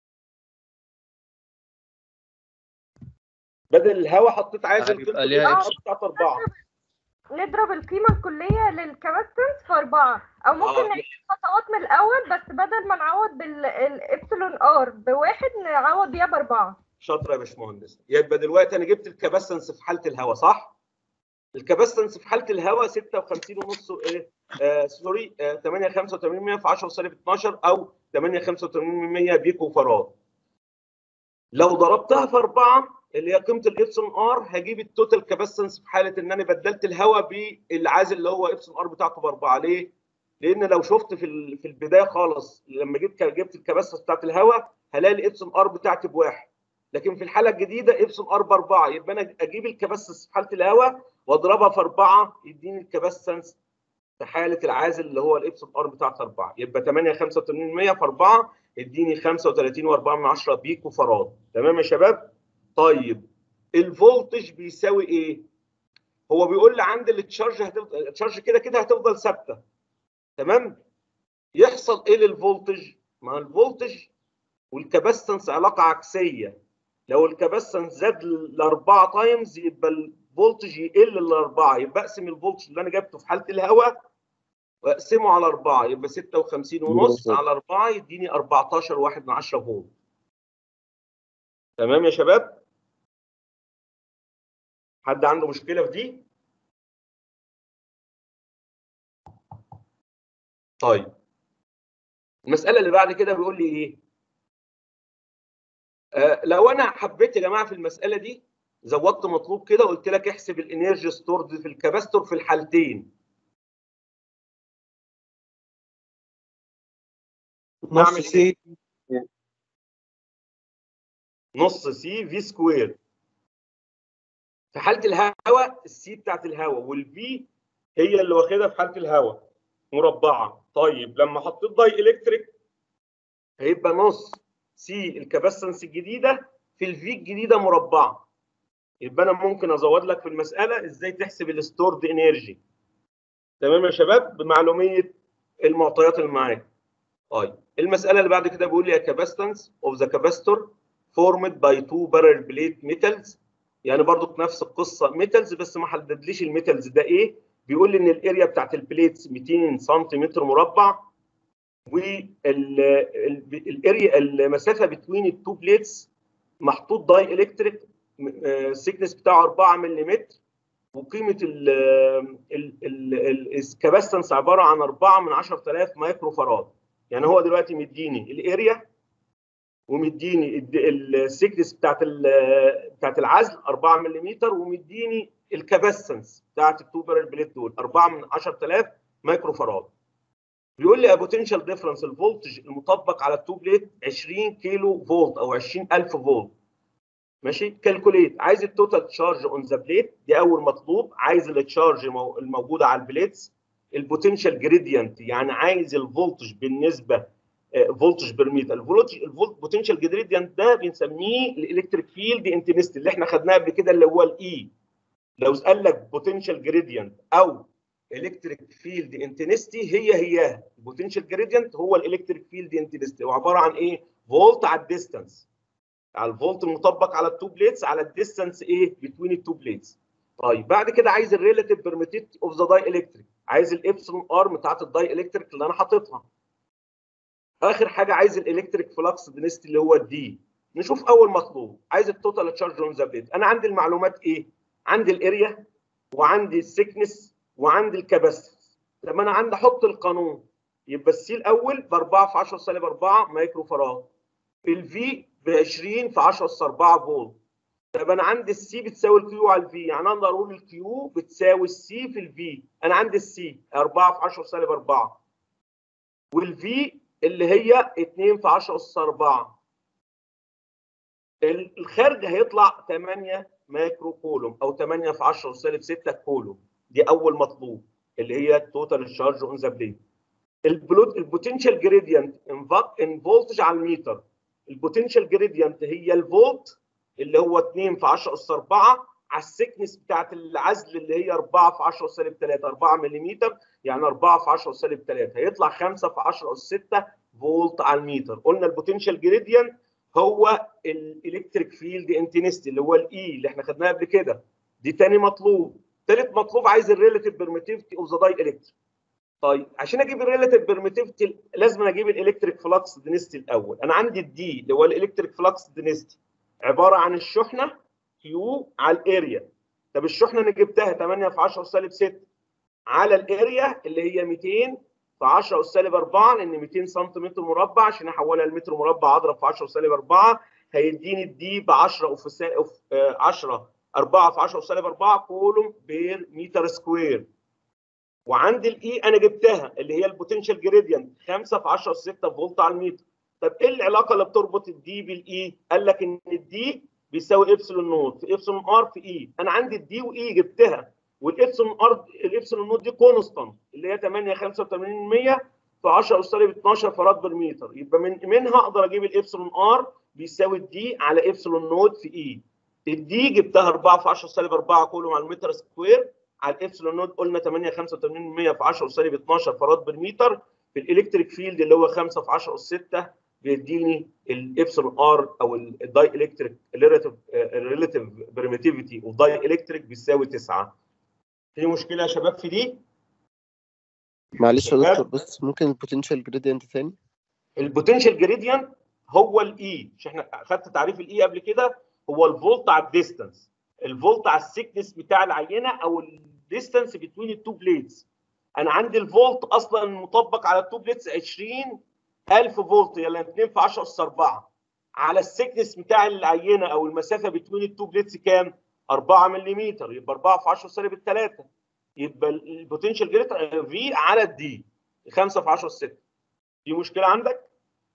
بدل الهواء حطيت عازل هيبقى قيمه ليها الابسون إبسون. ار بتاعته 4 نضرب القيمة الكلية للكاباستنس في أربعة أو ممكن آه. نعيد خطوات من الأول بس بدل ما نعوض بالإبسلون آر بواحد نعوض بيها بأربعة شاطر يا باشمهندس يبقى دلوقتي انا جبت الكباستنس في حاله الهواء صح؟ الكباستنس في حاله الهواء 56 ونص ايه؟ آه سوري آه 8 85 في 10 سالب 12 او 8 85 بيكو فراد. لو ضربتها في 4 اللي هي قيمه الابسون ار هجيب التوتال كباستنس في حاله ان انا بدلت الهواء بالعازل اللي هو ابسون ار بتاعته باربعه ليه؟ لان لو شفت في ال- في البدايه خالص لما جبت جبت الكباستنس بتاعت الهواء هلاقي الابسون ار بتاعتي بواحد. لكن في الحاله الجديده ابسون ار باربعه يبقى انا اجيب الكباستنس في حاله الهواء واضربها في اربعه يديني الكباستنس في حاله العازل اللي هو الابسون ار بتاعت اربعه يبقى 8 85 في 4 يديني 35 و4 من 10 بيكو فراد تمام يا شباب؟ طيب الفولتج بيساوي ايه؟ هو بيقول لي عند التشارج هتفضل التشارج كده كده هتفضل ثابته تمام؟ يحصل ايه للفولتج؟ ما الفولتج والكباستنس علاقه عكسيه لو الكباستنس زاد لاربعه تايمز يبقى الفولتج يقل لاربعه يبقى اقسم الفولتج اللي انا جبته في حاله الهواء واقسمه على اربعه يبقى 56 ونص على اربعه يديني 14 واحد من 10 فولت. تمام يا شباب؟ حد عنده مشكله في دي؟ طيب المساله اللي بعد كده بيقول لي ايه؟ آه لو انا حبيت يا جماعه في المساله دي زودت مطلوب كده قلت لك احسب الانرجي ستورد في الكباستور في الحالتين نص أعمل إيه؟ سي نص سي في سكوير في حاله الهواء السي بتاعت الهواء والفي هي اللي واخدها في حاله الهواء مربعه طيب لما حطيت داي الكتريك هيبقى نص سي الكباستنس الجديده في الفي الجديده مربعه يبقى انا ممكن ازود لك في المساله ازاي تحسب الستورد انرجي تمام يا شباب بمعلوميه المعطيات اللي معاك طيب المساله اللي بعد كده بيقول لي كاباستنس اوف ذا كاباستور formed by two parallel plate metals يعني برضو نفس القصه ميتالز بس ما حددليش الميتالز ده ايه بيقول لي ان الاريا بتاعت البليتس 200 سنتيمتر مربع والاريا المسافه بين التو بليتس محطوط داي الكتريك السيكنس بتاعه 4 ملم وقيمه ال ال ال الكباستنس عباره عن 4 من 10000 مايكرو فراد يعني هو دلوقتي مديني الاريا ومديني السيكنس بتاعت ال- بتاعت العزل 4 ملم ومديني الكباستنس بتاعت التوبر بليت دول 4 من 10000 مايكرو فراد بيقول لي بوتنشال ديفرنس الفولتج المطبق على التو بليت 20 كيلو فولت او 20000 فولت ماشي كالكوليت عايز التوتال تشارج اون ذا بليت دي اول مطلوب عايز التشارج مو- الموجوده على البليتس البوتنشال جريدينت يعني عايز الفولتج بالنسبه فولتج بير متر الفولتج الفولت بوتنشال جريدينت ده بنسميه الالكتريك فيلد انتنستي اللي احنا خدناه قبل كده اللي هو الاي لو قال لك بوتنشال جريدينت او الكتريك فيلد انتنستي هي هي البوتنشال جريدينت هو الالكتريك فيلد انتنستي هو عباره عن ايه فولت على الديستانس على الفولت المطبق على التو بليتس على الديستانس ايه بتوين التو بليتس طيب بعد كده عايز الريلاتيف بيرميتيفيتي اوف ذا داي الكتريك عايز الابسلون ار بتاعت الداي الكتريك اللي انا حاططها اخر حاجه عايز الالكتريك فلكس دينستي اللي هو الدي نشوف اول مطلوب عايز التوتال تشارج اون ذا بليت انا عندي المعلومات ايه عندي الاريا وعندي السكنس وعندي الكباسيتي لما انا عندي احط القانون يبقى السي الاول ب 4 في 10 سالب 4 مايكرو فراد الفي ب 20 في 10 اس 4 فولت طب انا عندي السي بتساوي الكيو على الفي يعني اقدر اقول الكيو بتساوي السي في الفي انا عندي السي 4 في 10 سالب 4 والفي اللي هي 2 في 10 اس 4 الخارج هيطلع 8 مايكرو كولوم او 8 في 10 سالب 6 كولوم دي اول مطلوب اللي هي التوتال تشارج اون ذا بليت البلوت البوتنشال جريدينت ان فولتج على الميتر البوتنشال جريدينت هي الفولت اللي هو 2 في 10 اس 4 على السكنس بتاعت العزل اللي هي 4 في 10 سالب 3 4 ملم يعني 4 في 10 سالب 3 هيطلع 5 في 10 اس 6 فولت على الميتر قلنا البوتنشال جريدينت هو الالكتريك فيلد انتنستي اللي هو الاي اللي احنا خدناها قبل كده دي تاني مطلوب ثالث مطلوب عايز الريلاتيف بيرميتيفيتي اوف ذا داي الكتريك طيب عشان اجيب الريلاتيف بيرميتيفيتي لازم اجيب الالكتريك فلكس دينستي الاول انا عندي الدي اللي هو الالكتريك فلكس دينستي عباره عن الشحنه كيو على الاريا طب الشحنه انا جبتها 8 في 10 سالب 6 على الاريا اللي هي 200 في 10 اس سالب 4 لان 200 سم مربع عشان احولها لمتر مربع اضرب في 10 سالب 4 هيديني الدي ب 10 اوف 10 4 في 10 سالب 4 كولوم بير متر سكوير وعندي الاي انا جبتها اللي هي البوتنشال جريدينت 5 في 10 6 فولت على المتر طب ايه العلاقه اللي بتربط الدي بالاي؟ قال لك ان الدي بيساوي ابسلون نوت في ابسلون ار في اي انا عندي الدي واي جبتها والابسلون ار الابسلون نوت دي كونستانت اللي هي 8 85 100 في 10 اس سالب 12 فراد بالمتر يبقى من منها اقدر اجيب الابسلون ار بيساوي الدي على ابسلون نوت في اي الدي جبتها 4 في 10 سالب 4 كولوم على المتر سكوير على الابسلون نوت قلنا 8 85 100 في 10 سالب 12 فراد بالمتر في الالكتريك فيلد اللي هو 5 في 10 اس 6 بيديني الابسلون ار او الداي الكتريك الريلاتيف بيرميتيفيتي اوف داي الكتريك بيساوي 9 في مشكله يا شباب في دي معلش يا شباب. دكتور بس ممكن البوتنشال جريدينت تاني البوتنشال جريدينت هو الاي مش احنا اخدت تعريف الاي قبل كده هو الفولت على الديستانس الفولت على السكنس بتاع العينه او الديستانس بين التو بليتس انا عندي الفولت اصلا مطبق على التو بليتس 20000 فولت يلا 2 في 10 اس 4 على السكنس بتاع العينه او المسافه بين التو بليتس كام 4 ملم يبقى 4 في 10 سالب 3 يبقى البوتنشال جريت في على الدي 5 في 10 6 في مشكله عندك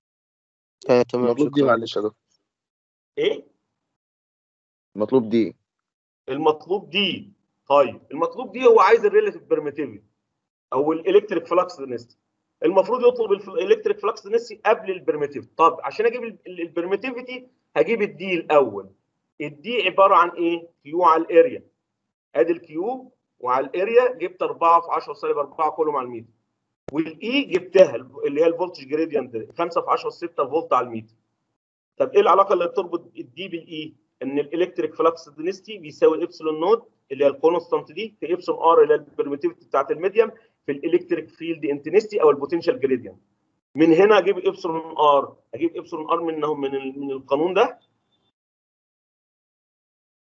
آه تمام المطلوب دي شكرا معلش يا دكتور ايه المطلوب دي المطلوب دي طيب المطلوب دي هو عايز الريلاتيف بيرميتيفيتي او الالكتريك فلكس دينستي المفروض يطلب الالكتريك فلكس دينستي قبل البرميتيفيتي طب عشان اجيب البرميتيفيتي هجيب الدي الاول الدي عباره عن ايه كيو على الاريا ادي الكيو وعلى الاريا جبت 4 في 10 سالب 4 كله مع المتر والاي جبتها اللي هي الفولتج جريدينت 5 في 10 6 فولت على المتر طب ايه العلاقه اللي بتربط الدي بالاي ان الالكتريك فلكس دينستي بيساوي ابسلون نود اللي هي الكونستانت دي في ابسلون ار اللي هي البرميتيفيتي بتاعت الميديم في الالكتريك فيلد انتنستي او البوتنشال جريدينت من هنا اجيب ابسلون ار اجيب ابسلون ار من من من القانون ده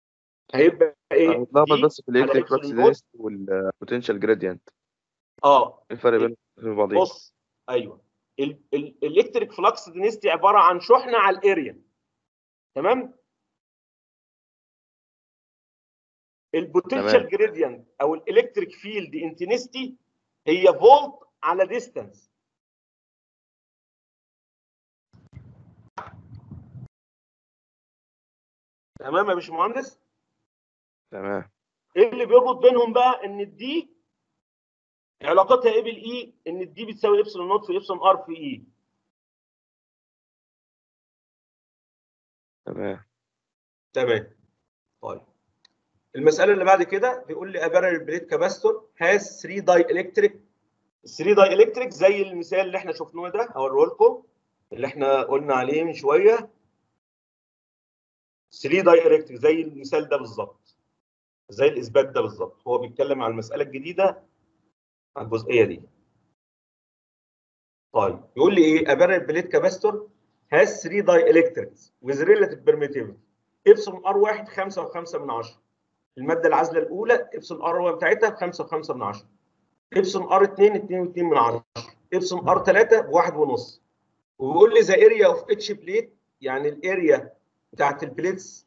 هيبقى ايه هنتلخبط دي بس في على الالكتريك إبسلون فلكس نوت. دينستي والبوتنشال جريدينت اه الفرق بينهم وبين بعضهم بص ايوه الالكتريك فلكس دينستي عباره عن شحنه على الاريا تمام البوتنشال تمام. جريدينت او الالكتريك فيلد انتنستي هي فولت على ديستانس تمام يا باشمهندس تمام ايه اللي بيربط بينهم بقى ان الدي علاقتها ايه بالاي ان الدي بتساوي ابسلون نوت في ابسلون ار في اي تمام تمام طيب المساله اللي بعد كده بيقول لي ابارل بليت كاباستور هاز 3 داي الكتريك 3 داي الكتريك زي المثال اللي احنا شفناه ده اوريه لكم اللي احنا قلنا عليه من شويه 3 داي الكتريك زي المثال ده بالظبط زي الاثبات ده بالظبط هو بيتكلم عن المساله الجديده على الجزئيه دي طيب يقول لي ايه ابارل بليت كاباستور has 3 dielectrics with relative permittivity ابسلون ار 1 5 و5 من 10 الماده العازله الاولى ابسلون ار 1 بتاعتها ب 5 و5 من 10 ابسلون ار 2 2 و2 من 10 ابسلون ار 3 بواحد ونص وبيقول لي ذا اريا اوف اتش بليت يعني الاريا بتاعت البليتس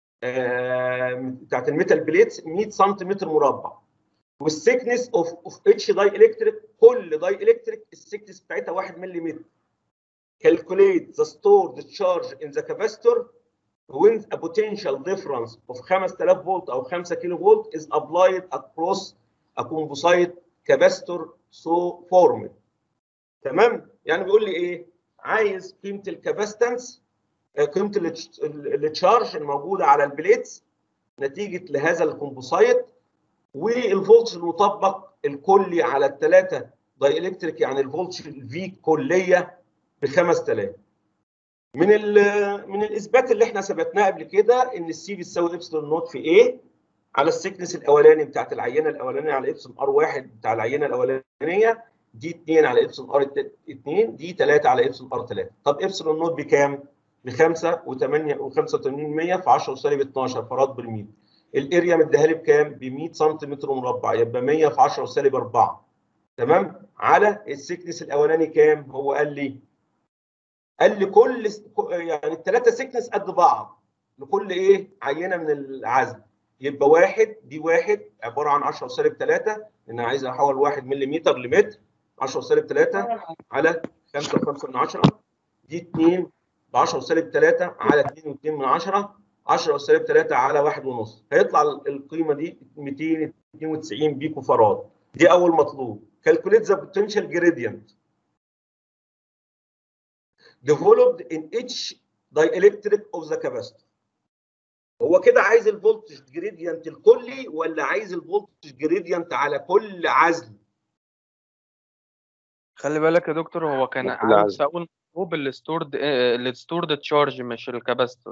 آه بتاعت الميتال بليتس 100 سنتيمتر مربع والسيكنس اوف اوف اتش داي الكتريك كل داي الكتريك السيكنس بتاعتها 1 ملم calculate the stored charge in the capacitor when a potential difference of 5000 volt او 5 كيلو فولت is applied across a composite capacitor so formed تمام يعني بيقول لي ايه عايز قيمه الكاباستنس قيمه التشارج الموجوده على البليتس نتيجه لهذا الكومبوسايت والفولتج المطبق الكلي على الثلاثه داي الكتريك يعني الفولتج الفي كليه ب 5000 من من الاثبات اللي احنا ثبتناه قبل كده ان السي بتساوي ابسلون نوت في ايه على السكنس الاولاني بتاعت العينه الاولانيه على ابسلون ار 1 بتاع العينه الاولانيه دي 2 على ابسلون ار 2 دي 3 على ابسلون ار 3 طب ابسلون نوت بكام؟ ب 5 و8 و85 100 في 10 وسالب 12 فراد بالميل الاريا مديها لي بكام؟ ب 100 سنتيمتر مربع يبقى 100 في 10 وسالب 4 تمام؟ على السكنس الاولاني كام؟ هو قال لي قال لي كل يعني الثلاثه سيكنس قد بعض لكل ايه عينه من العزل يبقى واحد دي واحد عباره عن 10 سالب 3 لان انا عايز احول 1 ملم لمتر 10 سالب 3 على 5 5 من 10 دي 2 ب 10 سالب 3 على 2 و2 من 10 10 سالب 3 على 1 ونص هيطلع القيمه دي 292 بيكو فراد دي اول مطلوب كالكوليت ذا بوتنشال جريدينت developed in each dielectric of the capacitor. هو كده عايز الفولتج جريدينت الكلي ولا عايز الفولتج جريدينت على كل عزل؟ خلي بالك يا دكتور هو كان كل عاوز عزل. اقول مطلوب الستورد الستورد تشارج مش الكاباستور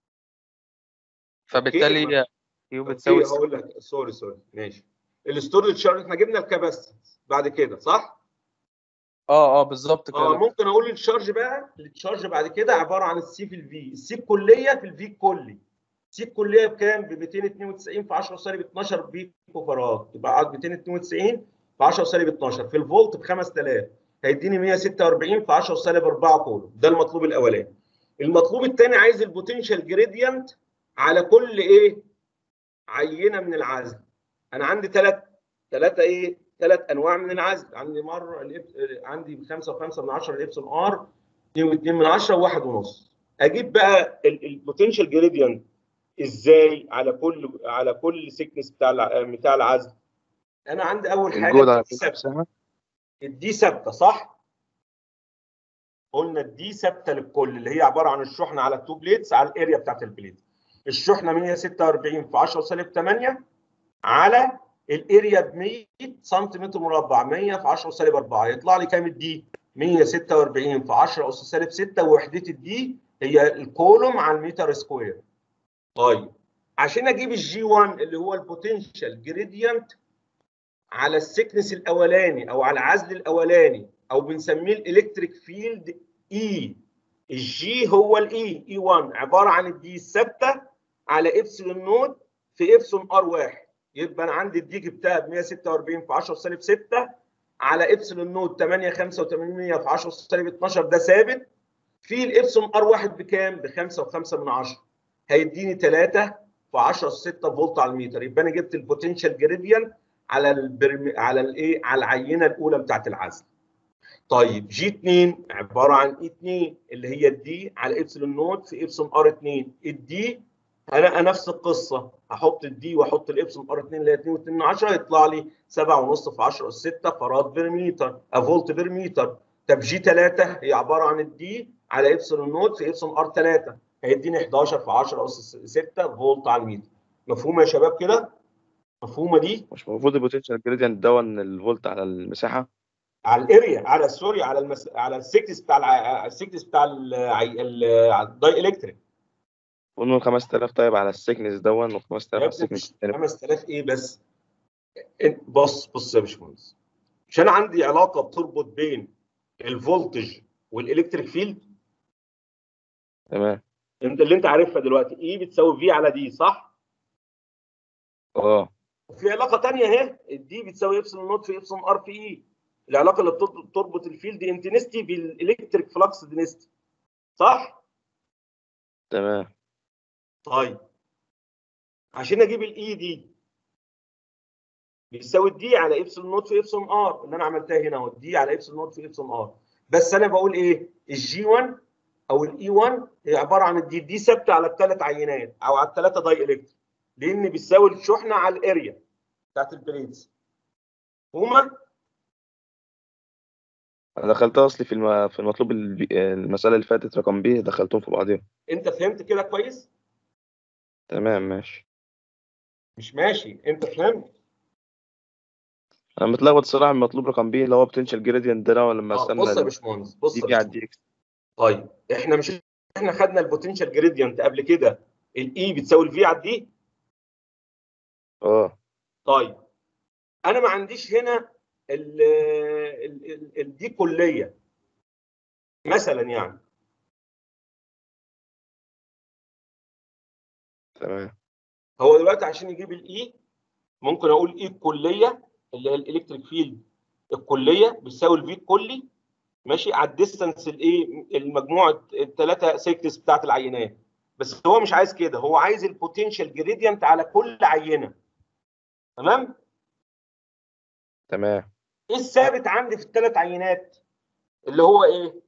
فبالتالي كيو بتساوي اوكي هقول لك سوري سوري ماشي الستورج تشارج احنا جبنا الكاباسيتنس بعد كده صح؟ اه اه بالظبط اه كده ممكن اقول الشارج بقى الشارج بعد كده عباره عن السي في الفي السي الكليه في الفي الكلي السي الكليه بكام ب 292 في 10 سالب 12 بيكو فراد يبقى قعد 292 في 10 سالب 12 في الفولت ب 5000 هيديني 146 في 10 سالب 4 كولوم ده المطلوب الاولاني المطلوب الثاني عايز البوتنشال جريدينت على كل ايه عينه من العزل انا عندي ثلاث ثلاثه ايه ثلاث انواع من العزل عندي مره الإب... عندي 5 و5 من 10 الابسون ار 2 و2 من 10 وواحد ونص اجيب بقى البوتنشال جريدينت ازاي على كل على كل سيكنس بتاع الع- بتاع العزل انا عندي اول حاجه الجهد على الدي كل ثابته سنة الدي ثابته صح قلنا الدي ثابته للكل اللي هي عباره عن الشحنه على التو بليتس على الاريا بتاعت البليت الشحنه 146 في 10 سالب 8 على الاريا ب 100 سنتيمتر مربع 100 في 10 سالب 4 يطلع لي كام الدي 146 في 10 اس سالب 6 ووحده الدي هي الكولوم على المتر سكوير طيب عشان اجيب الجي 1 اللي هو البوتنشال جريدينت على السكنس الاولاني او على العزل الاولاني او بنسميه الالكتريك فيلد اي الجي هو الاي اي 1 عباره عن الدي الثابته على ابسلون نوت في ابسون ار 1 يبقى انا عندي الدي جبتها ب 146 في 10 سالب 6 على ابسلون نود 8 85 في 10 سالب 12 ده ثابت في الابسون ار 1 بكام؟ ب 5.5 من 10 هيديني 3 في 10 6 فولت على المتر يبقى انا جبت البوتنشال جريديان على البرم... على الايه؟ على العينه الاولى بتاعت العزل. طيب جي 2 عباره عن اي 2 اللي هي الدي على ابسلون نود في ابسلون ار 2 الدي انا نفس القصه هحط الدي واحط الابسلون ار 2 اللي هي 2 من 10 يطلع لي 7.5 في 10 اس 6 فراد بير متر فولت بير متر طب جي 3 هي عباره عن الدي على ابسلون نود في ابسلون ار 3 هيديني 11 في 10 اس 6 فولت على المتر مفهومه يا شباب كده؟ مفهومه دي؟ مش المفروض البوتنشال جريدينت دون الفولت على المساحه على الاريا على سوري على المس... على السكتس بتاع الع... السكتس بتاع العي... الداي الكتريك قلنا 5000 طيب على السيكنس دون و5000 على يا ابني السيكنس مش التاني 5000 ايه بس انت بص بص يا باشمهندس مش انا عندي علاقه بتربط بين الفولتج والالكتريك فيلد تمام انت اللي انت عارفها دلوقتي اي بتساوي في على دي صح؟ اه وفي علاقه ثانيه اهي الدي بتساوي ابسلون نوت في ابسلون ار في اي العلاقه اللي بتربط بتربط الفيلد انتنستي بالالكتريك فلكس دينستي صح؟ تمام طيب عشان اجيب الاي دي بيساوي الدي على ابسلون نوت في ابسلون ار اللي انا عملتها هنا اهو الدي على ابسلون نوت في ابسلون ار بس انا بقول ايه الجي 1 او الاي 1 هي عباره عن الدي دي ثابته على الثلاث عينات او على الثلاثه داي الكتريك لان بيساوي الشحنه على الاريا بتاعت البليتس هما انا دخلتها اصلي في الم... في المطلوب الب... المساله اللي فاتت رقم ب دخلتهم في بعضهم انت فهمت كده كويس تمام ماشي مش ماشي انت فهمت انا متلخبط الصراحه من المطلوب رقم ب اللي هو بوتنشال جريدينت ده لما اه استنى بص يا باشمهندس بص دي يا بي على باشمهندس. الدي اكس طيب احنا مش احنا خدنا البوتنشال جريدينت قبل كده الاي بتساوي الفي على الدي اه طيب انا ما عنديش هنا ال ال ال ال دي كليه مثلا يعني تمام هو دلوقتي عشان يجيب الاي ممكن اقول اي الكليه اللي هي الالكتريك فيلد الكليه بتساوي الفي الكلي ماشي على الديستانس الايه المجموعه الثلاثه سيكتس بتاعت العينات بس هو مش عايز كده هو عايز البوتنشال جريدينت على كل عينه تمام تمام ايه الثابت عندي في الثلاث عينات اللي هو ايه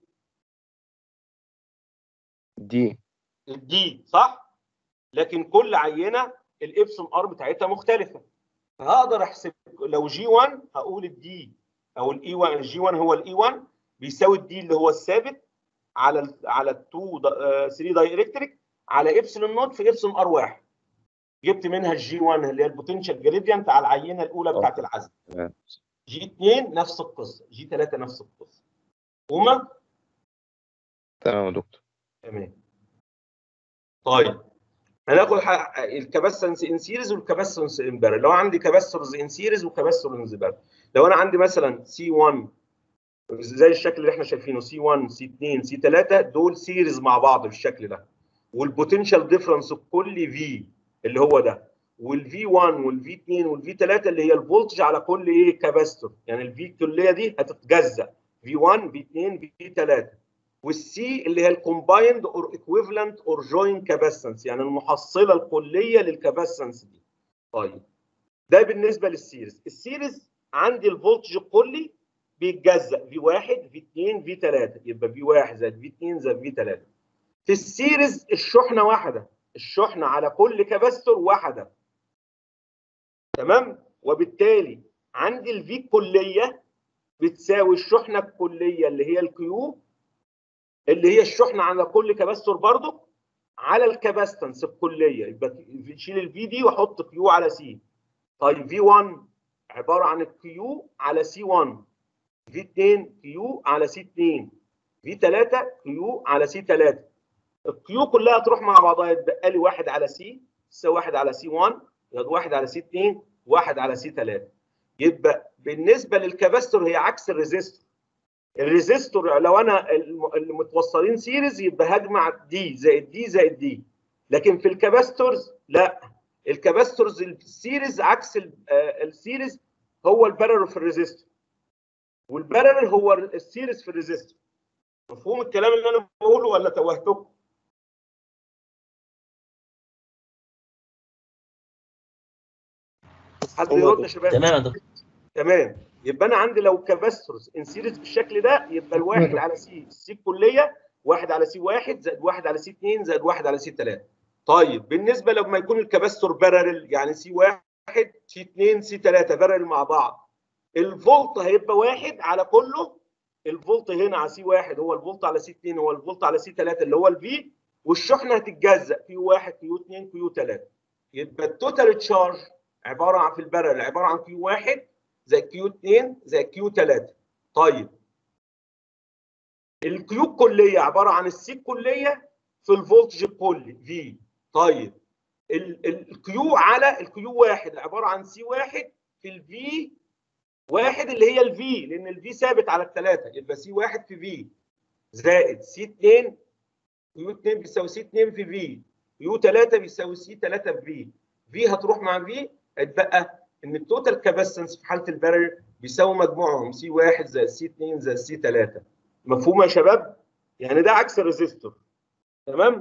دي الدي صح لكن كل عينه الابسون ار بتاعتها مختلفه فهقدر احسب لو جي 1 هقول الدي او الاي 1 الجي 1 هو الاي 1 بيساوي الدي اللي هو الثابت على ال على ال 2 3 داي الكتريك على ابسلون نوت في ابسلون ار 1 جبت منها الجي 1 اللي هي البوتنشال جريدينت على العينه الاولى آه. بتاعت العزل تمام جي 2 نفس القصه جي 3 نفس القصه هما تمام يا دكتور تمام طيب هناخد ح- الكباسنس ان سيريز والكباسنس ان بارل لو عندي كباسورز ان سيريز وكباسورز ان بارل لو انا عندي مثلا سي 1 زي الشكل اللي احنا شايفينه سي 1 سي 2 سي 3 دول سيريز مع بعض بالشكل ده والبوتنشال ديفرنس الكلي في اللي هو ده والفي 1 والفي 2 والفي 3 اللي هي الفولتج على كل ايه كباستور يعني الفي الكليه دي هتتجزأ في 1 في 2 في 3 والسي اللي هي الكومبايند اور ايكويفالنت اور جوين كاباسنس يعني المحصله الكليه للكاباسنس دي طيب ده بالنسبه للسيريز السيريز عندي الفولتج الكلي بيتجزأ في 1 في 2 في 3 يبقى في 1 زائد في 2 زائد في 3 في السيريز الشحنه واحده الشحنه على كل كاباستور واحده تمام وبالتالي عندي الفي الكليه بتساوي الشحنه الكليه اللي هي الكيو اللي هي الشحنه على كل كباستور برضو على الكباستنس الكليه يبقى شيل الفي دي واحط كيو على سي طيب في 1 عباره عن الكيو على سي 1 في 2 كيو على سي 2 في 3 كيو على سي 3 الكيو كلها تروح مع بعضها يتبقى لي 1 على سي تساوي 1 على سي 1 يبقى 1 على سي 2 1 على سي 3 يبقى بالنسبه للكباستور هي عكس الريزيستور الريزيستور لو انا الم- المتوصلين سيريز يبقى هجمع دي زائد دي زائد دي لكن في الكباستورز لا الكاباستورز السيريز عكس ال- آه، السيريز هو البارل في الريزيستور والبارل هو السيريز في الريزيستور مفهوم الكلام اللي انا بقوله ولا توهتكم؟ حد يرد يا شباب تمام يا دكتور تمام يبقى انا عندي لو كاباستورز ان سيريز بالشكل ده يبقى الواحد على سي سي الكليه واحد على سي واحد زائد واحد على سي اثنين زائد واحد على سي ثلاثه طيب بالنسبه لما يكون الكاباستور بارل يعني سي واحد سي اثنين سي ثلاثه بارل مع بعض الفولت هيبقى واحد على كله الفولت هنا على سي واحد هو الفولت على سي اثنين هو الفولت على سي ثلاثه اللي هو الفي والشحنه هتتجزأ كيو واحد كيو اثنين كيو ثلاثه يبقى التوتال تشارج عباره عن في البارل عباره عن كيو واحد زي كيو 2 زي كيو 3 طيب الكيو الكليه عباره عن السي الكليه في الفولتج الكلي في طيب ال- ال- الكيو على الكيو واحد عباره عن سي واحد في الفي واحد اللي هي الفي لان الفي ثابت على الثلاثه يبقى سي واحد في في زائد سي 2 كيو 2 بيساوي سي 2 في في كيو 3 بيساوي سي 3 في في في هتروح مع في هتبقى ان التوتال كاباسيتنس في حاله البارل بيساوي مجموعهم سي 1 زائد سي 2 زائد سي 3 مفهوم يا شباب؟ يعني ده عكس الريزيستور تمام؟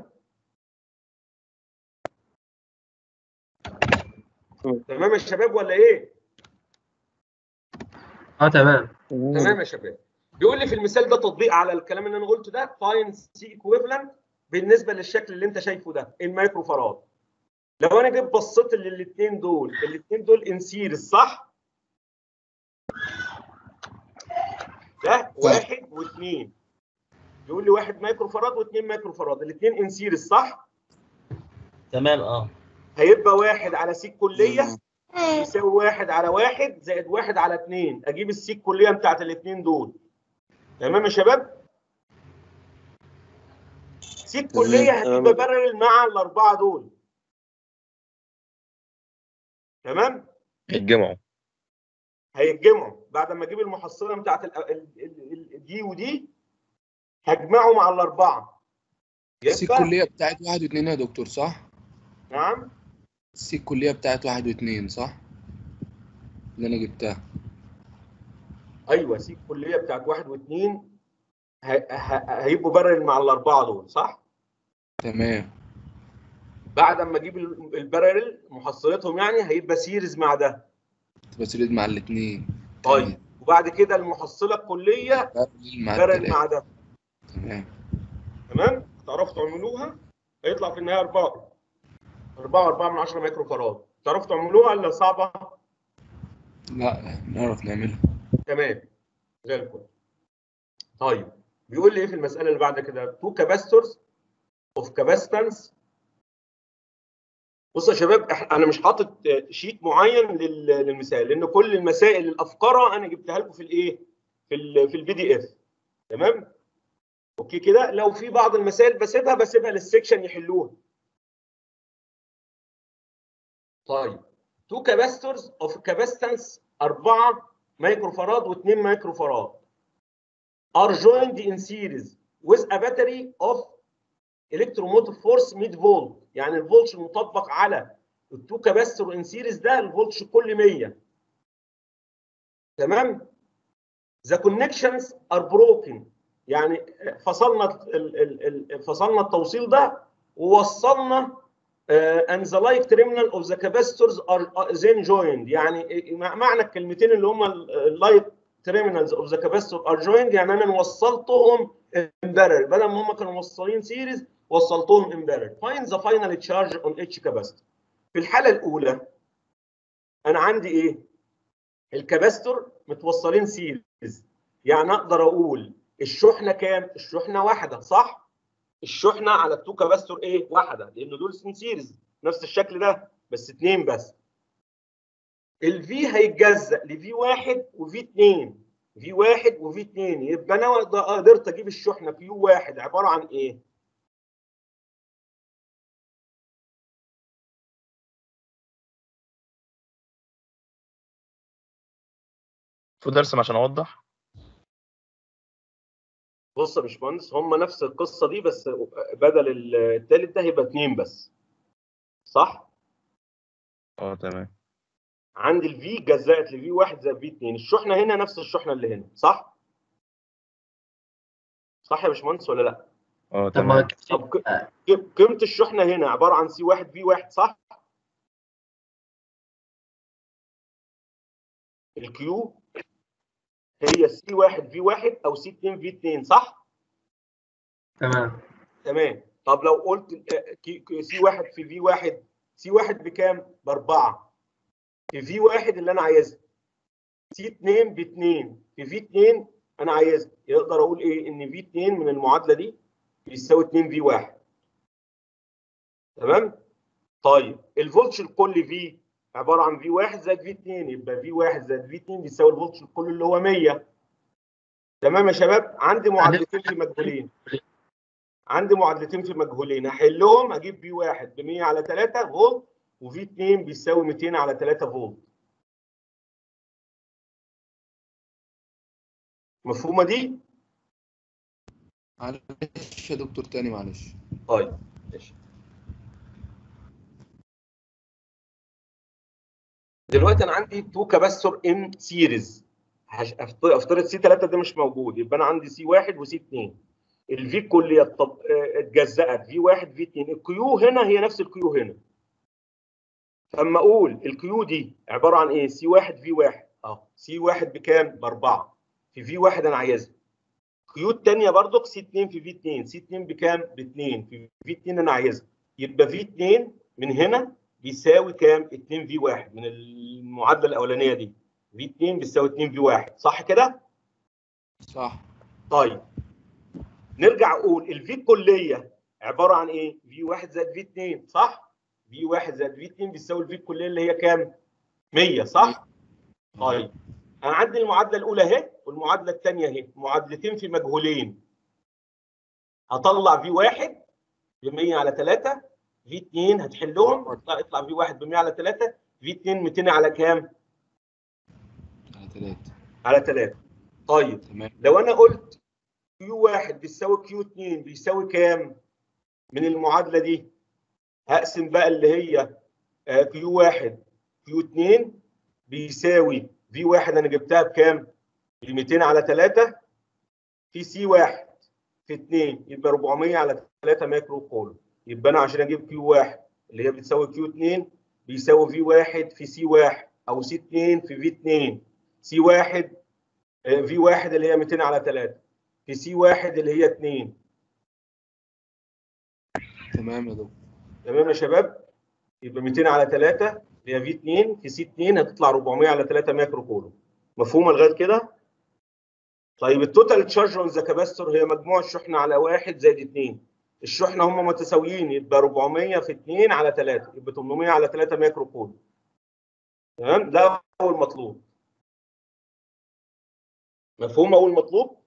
تمام يا شباب ولا ايه؟ اه تمام تمام يا شباب بيقول لي في المثال ده تطبيق على الكلام اللي انا قلته ده فاين سي ايكويفالنت بالنسبه للشكل اللي انت شايفه ده المايكرو فراد لو انا جيت بصيت للاثنين دول الاثنين دول انسيرز صح؟ ده واحد واثنين يقول لي واحد مايكرو فراد واثنين مايكرو فراد الاثنين انسيرز صح؟ تمام اه هيبقى واحد على سي الكليه يساوي واحد على واحد زائد واحد على اثنين اجيب السي الكليه بتاعت الاثنين دول تمام يا شباب؟ سي الكليه هتبقى بارل مع الاربعه دول تمام؟ يتجمعوا هيتجمعوا بعد ما اجيب المحصله بتاعت ال- ال- ال- ال- دي ودي هجمعه مع الاربعه السي يبقى الكلية بتاعت واحد واثنين يا دكتور صح؟ نعم السي الكلية بتاعت واحد واثنين صح؟ اللي أنا جبتها ايوه سي الكليه بتاعت واحد واثنين ه- ه- هيبقوا بارل مع الاربعه دول صح؟ تمام بعد ما اجيب ال- البارل محصلتهم يعني هيبقى سيريز مع ده بس ريد مع الاثنين طيب وبعد كده المحصله الكليه مع بارل التلاتة مع ده تمام تمام؟ تعرفوا تعملوها هيطلع في النهايه 4 4 4 من 10 مايكرو فراد تعرفوا تعملوها ولا صعبه؟ لا نعرف نعملها تمام زي الفل طيب بيقول لي ايه في المساله اللي بعد كده تو كاباستورز اوف كاباستنس بصوا يا شباب إح- انا مش حاطط شيت معين لل- للمثال لان كل المسائل الافكار انا جبتها لكم في الايه في ال في البي دي اف تمام اوكي كده لو في بعض المسائل بسيبها بسيبها للسكشن يحلوها طيب تو كاباستورز اوف كاباستنس 4 مايكرو فراد و2 مايكرو فراد are joined in series with a battery of electromotive force 100 فولت يعني الفولت المطبق على التو كاباستور ان سيريز ده الفولت كل 100 تمام the connections are broken يعني فصلنا ال- ال- ال- فصلنا التوصيل ده ووصلنا uh, and the like terminal of the capacitors are are then joined يعني مع- معنى الكلمتين اللي هم اللايت terminals of the capacitor are joined يعني انا وصلتهم امبارل بدل ما هم كانوا موصلين سيريز وصلتهم امبارل find the final charge on each capacitor في الحاله الاولى انا عندي ايه الكاباستور متوصلين سيريز يعني اقدر اقول الشحنه كام الشحنه واحده صح الشحنه على التو كاباستور ايه واحده لان دول سيريز نفس الشكل ده بس اثنين بس الفي هيتجزأ لفي واحد وفي اثنين في واحد وفي اثنين يبقى انا قدرت اجيب الشحنه في يو واحد عباره عن ايه؟ المفروض ارسم عشان اوضح بص يا باشمهندس هم نفس القصه دي بس بدل الثالث ده هيبقى اثنين بس صح؟ اه تمام عندي الفي جزأت لفي 1 زائد في 2 الشحنه هنا نفس الشحنه اللي هنا صح؟ صح يا باشمهندس ولا لا؟ اه طب ما تمام طب ق- ق- قيمه الشحنه هنا عباره عن سي 1 في 1 صح؟ الكيو هي سي 1 في 1 او سي 2 في 2 صح؟ تمام تمام طب لو قلت آه، كي- كي- سي 1 في في 1 سي 1 بكام؟ باربعه في في 1 اللي انا عايزها سي 2 ب 2 في في 2 انا عايزها يقدر اقول ايه؟ ان في 2 من المعادله دي بيساوي 2 في 1 تمام؟ طيب الفولتج الكلي في عباره عن في 1 زائد في 2 يبقى في 1 زائد في 2 بيساوي الفولتج الكلي اللي هو 100 تمام يا شباب عندي معادلتين في مجهولين عندي معادلتين في مجهولين احلهم اجيب في 1 ب 100 على 3 فولت وفي 2 بيساوي 200 على 3 فولت مفهومه دي؟ معلش يا دكتور تاني معلش طيب ماشي دلوقتي انا عندي تو كاباستور ان سيريز هش- أفت- افترض سي 3 ده مش موجود يبقى انا عندي سي 1 وسي 2 الفي الكليه الطب- آه، اتجزأت في 1 في 2 الكيو هنا هي نفس الكيو هنا فاما اقول الكيو دي عباره عن ايه سي 1 في 1 اه سي 1 بكام باربعه في في 1 انا عايزها كيو الثانيه برضك سي 2 في في 2 سي 2 بكام ب 2 في في 2 انا عايزها يبقى في 2 من هنا بيساوي كام 2 في 1 من المعادله الاولانيه دي في 2 بيساوي 2 في 1 صح كده صح طيب نرجع اقول الفي الكليه عباره عن ايه في 1 زائد في 2 صح في 1 زائد في 2 بيساوي الفي الكليه اللي هي كام 100 صح طيب انا عندي المعادله الاولى اهي والمعادله الثانيه اهي معادلتين في مجهولين هطلع في 1 ب 100 على 3 في 2 هتحلهم يطلع يطلع في 1 ب 100 على 3 في 2 200 على كام على ثلاثة على 3 طيب تمام لو انا قلت كيو 1 بيساوي كيو 2 بيساوي كام من المعادله دي هقسم بقى اللي هي كيو 1 كيو 2 بيساوي في 1 انا جبتها بكام؟ ب 200 على 3 في سي 1 في 2 يبقى 400 على 3 مايكرو كولوم يبقى انا عشان اجيب كيو 1 اللي هي بتساوي كيو 2 بيساوي في 1 في سي 1 او سي 2 في في 2 سي 1 في 1 اللي هي 200 على 3 في سي 1 اللي هي 2 تمام يا دكتور تمام يا شباب يبقى 200 على 3 اللي هي في 2 في سي 2 هتطلع 400 على 3 مايكرو كولوم مفهومه لغايه كده؟ طيب التوتال تشارج اون ذا كاباستور هي مجموع الشحنه على 1 زائد 2 الشحنه هم متساويين يبقى 400 في 2 على 3 يبقى 800 على 3 مايكرو كولوم تمام ده اول مطلوب مفهوم اول مطلوب؟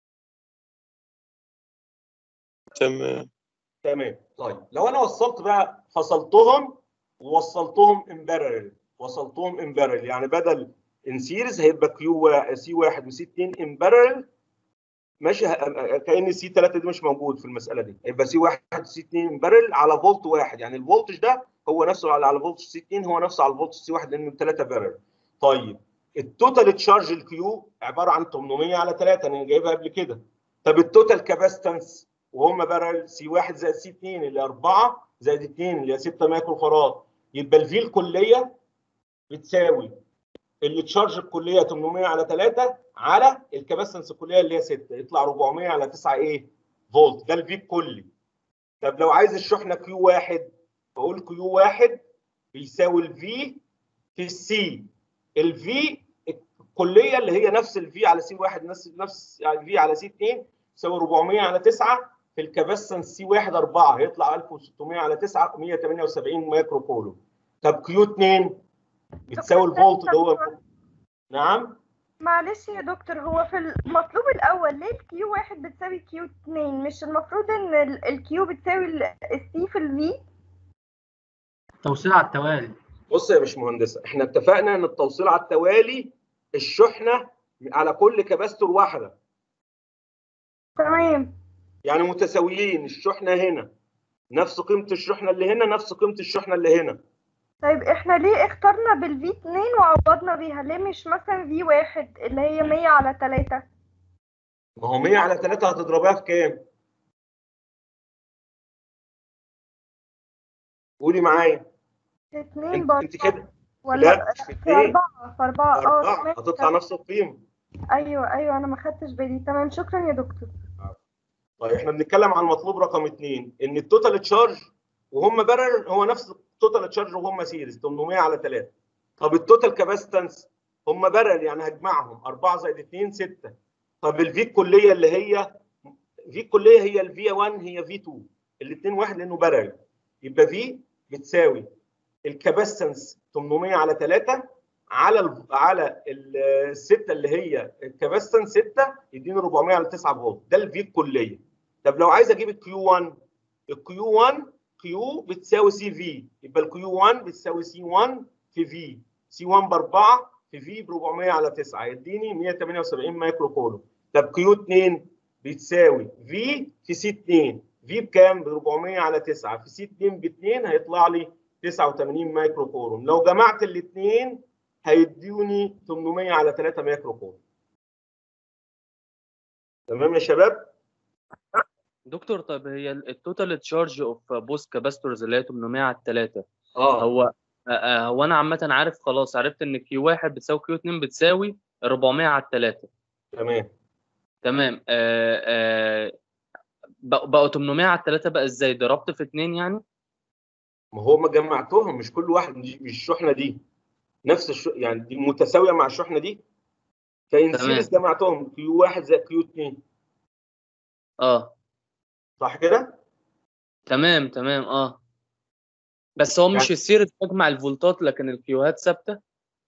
تمام تمام طيب لو انا وصلت بقى فصلتهم ووصلتهم امبارل وصلتهم امبارل يعني بدل ان سيريز هيبقى كيو سي 1 وسي 2 امبارل ماشي ه- كان سي 3 دي مش موجود في المساله دي يبقى سي 1 وسي 2 امبارل على فولت واحد يعني الفولتج ده هو نفسه على على فولتج سي 2 هو نفسه على الفولتج سي 1 لانه 3 بارل طيب التوتال تشارج الكيو عباره عن 800 على 3 انا جايبها قبل كده طب التوتال كاباستنس وهم بارل سي 1 زائد سي 2 اللي 4 زائد 2 اللي هي 6 مايكرو فاراد يبقى الفي الكليه بتساوي اللي تشارج الكليه 800 على 3 على الكاباسنس الكليه اللي هي 6 يطلع 400 على 9 ايه فولت ده الفي الكلي طب لو عايز الشحنه كيو 1 بقول كيو 1 بيساوي الفي في السي الفي الكليه اللي هي نفس الفي على سي 1 نفس نفس يعني الفي على سي 2 تساوي 400 على 9 في الكاباسنس سي 1 4 هيطلع 1600 على 9 178 مايكرو كولوم طب كيو 2 بتساوي الفولت اللي هو نعم معلش يا دكتور هو في المطلوب الاول ليه الكيو واحد بتساوي كيو اتنين مش المفروض ان ال- الكيو بتساوي السي في الفي توصيل على التوالي بص يا باشمهندسه احنا اتفقنا ان التوصيل على التوالي الشحنه على كل كباستور واحده تمام يعني متساويين الشحنه هنا نفس قيمه الشحنه اللي هنا نفس قيمه الشحنه اللي هنا طيب احنا ليه اخترنا بالفي 2 وعوضنا بيها ليه مش مثلا في 1 اللي هي 100 على 3 ما هو 100 على 3 هتضربها في كام؟ قولي معايا 2 انت برضه انت كده ولا لا مش في في اتنين 4 في 4 اه أربعة تمام هتطلع نفس القيمة ايوه ايوه انا ما خدتش بالي تمام شكرا يا دكتور طيب احنا بنتكلم عن المطلوب رقم اثنين ان التوتال تشارج وهم بارل هو نفس التوتال تشارج وهم سيريز 800 على 3 طب التوتال كاباستنس هم بارل يعني هجمعهم 4 زائد 2 6 طب الفي الكليه اللي هي في الكليه هي الفي 1 هي في 2 الاثنين واحد لانه بارل يبقى في بتساوي الكاباستنس 800 على 3 على ال على السته اللي هي الكاباستنس 6 يديني 400 على 9 فولت ده الفي الكليه طب لو عايز اجيب الكيو 1 الكيو 1 كيو بتساوي سي في يبقى الكيو 1 بتساوي سي 1 في في سي 1 ب 4 في في ب 400 على 9 يديني 178 مايكرو كولوم طب كيو 2 بتساوي في في سي 2 في بكام ب 400 على 9 في سي 2 ب 2 هيطلع لي 89 مايكرو كولوم لو جمعت الاثنين هيدوني 800 على 3 مايكرو كولوم تمام يا شباب دكتور طب هي التوتال تشارج اوف بوست كاباستورز اللي هي 800 على 3 اه هو آه، آه، هو انا عامه عارف خلاص عرفت ان كيو 1 بتساوي كيو 2 بتساوي 400 على 3 تمام تمام آه آه بق- بقوا 800 على 3 بقى ازاي ضربت في 2 يعني ما هو ما جمعتهم مش كل واحد مش مش الشحنه دي نفس الش... يعني دي متساويه مع الشحنه دي فان تمام. سيريز جمعتهم كيو 1 زائد كيو 2 اه صح كده؟ تمام تمام اه بس هو مش يعني- السيريز بيجمع الفولتات لكن الكيوهات ثابته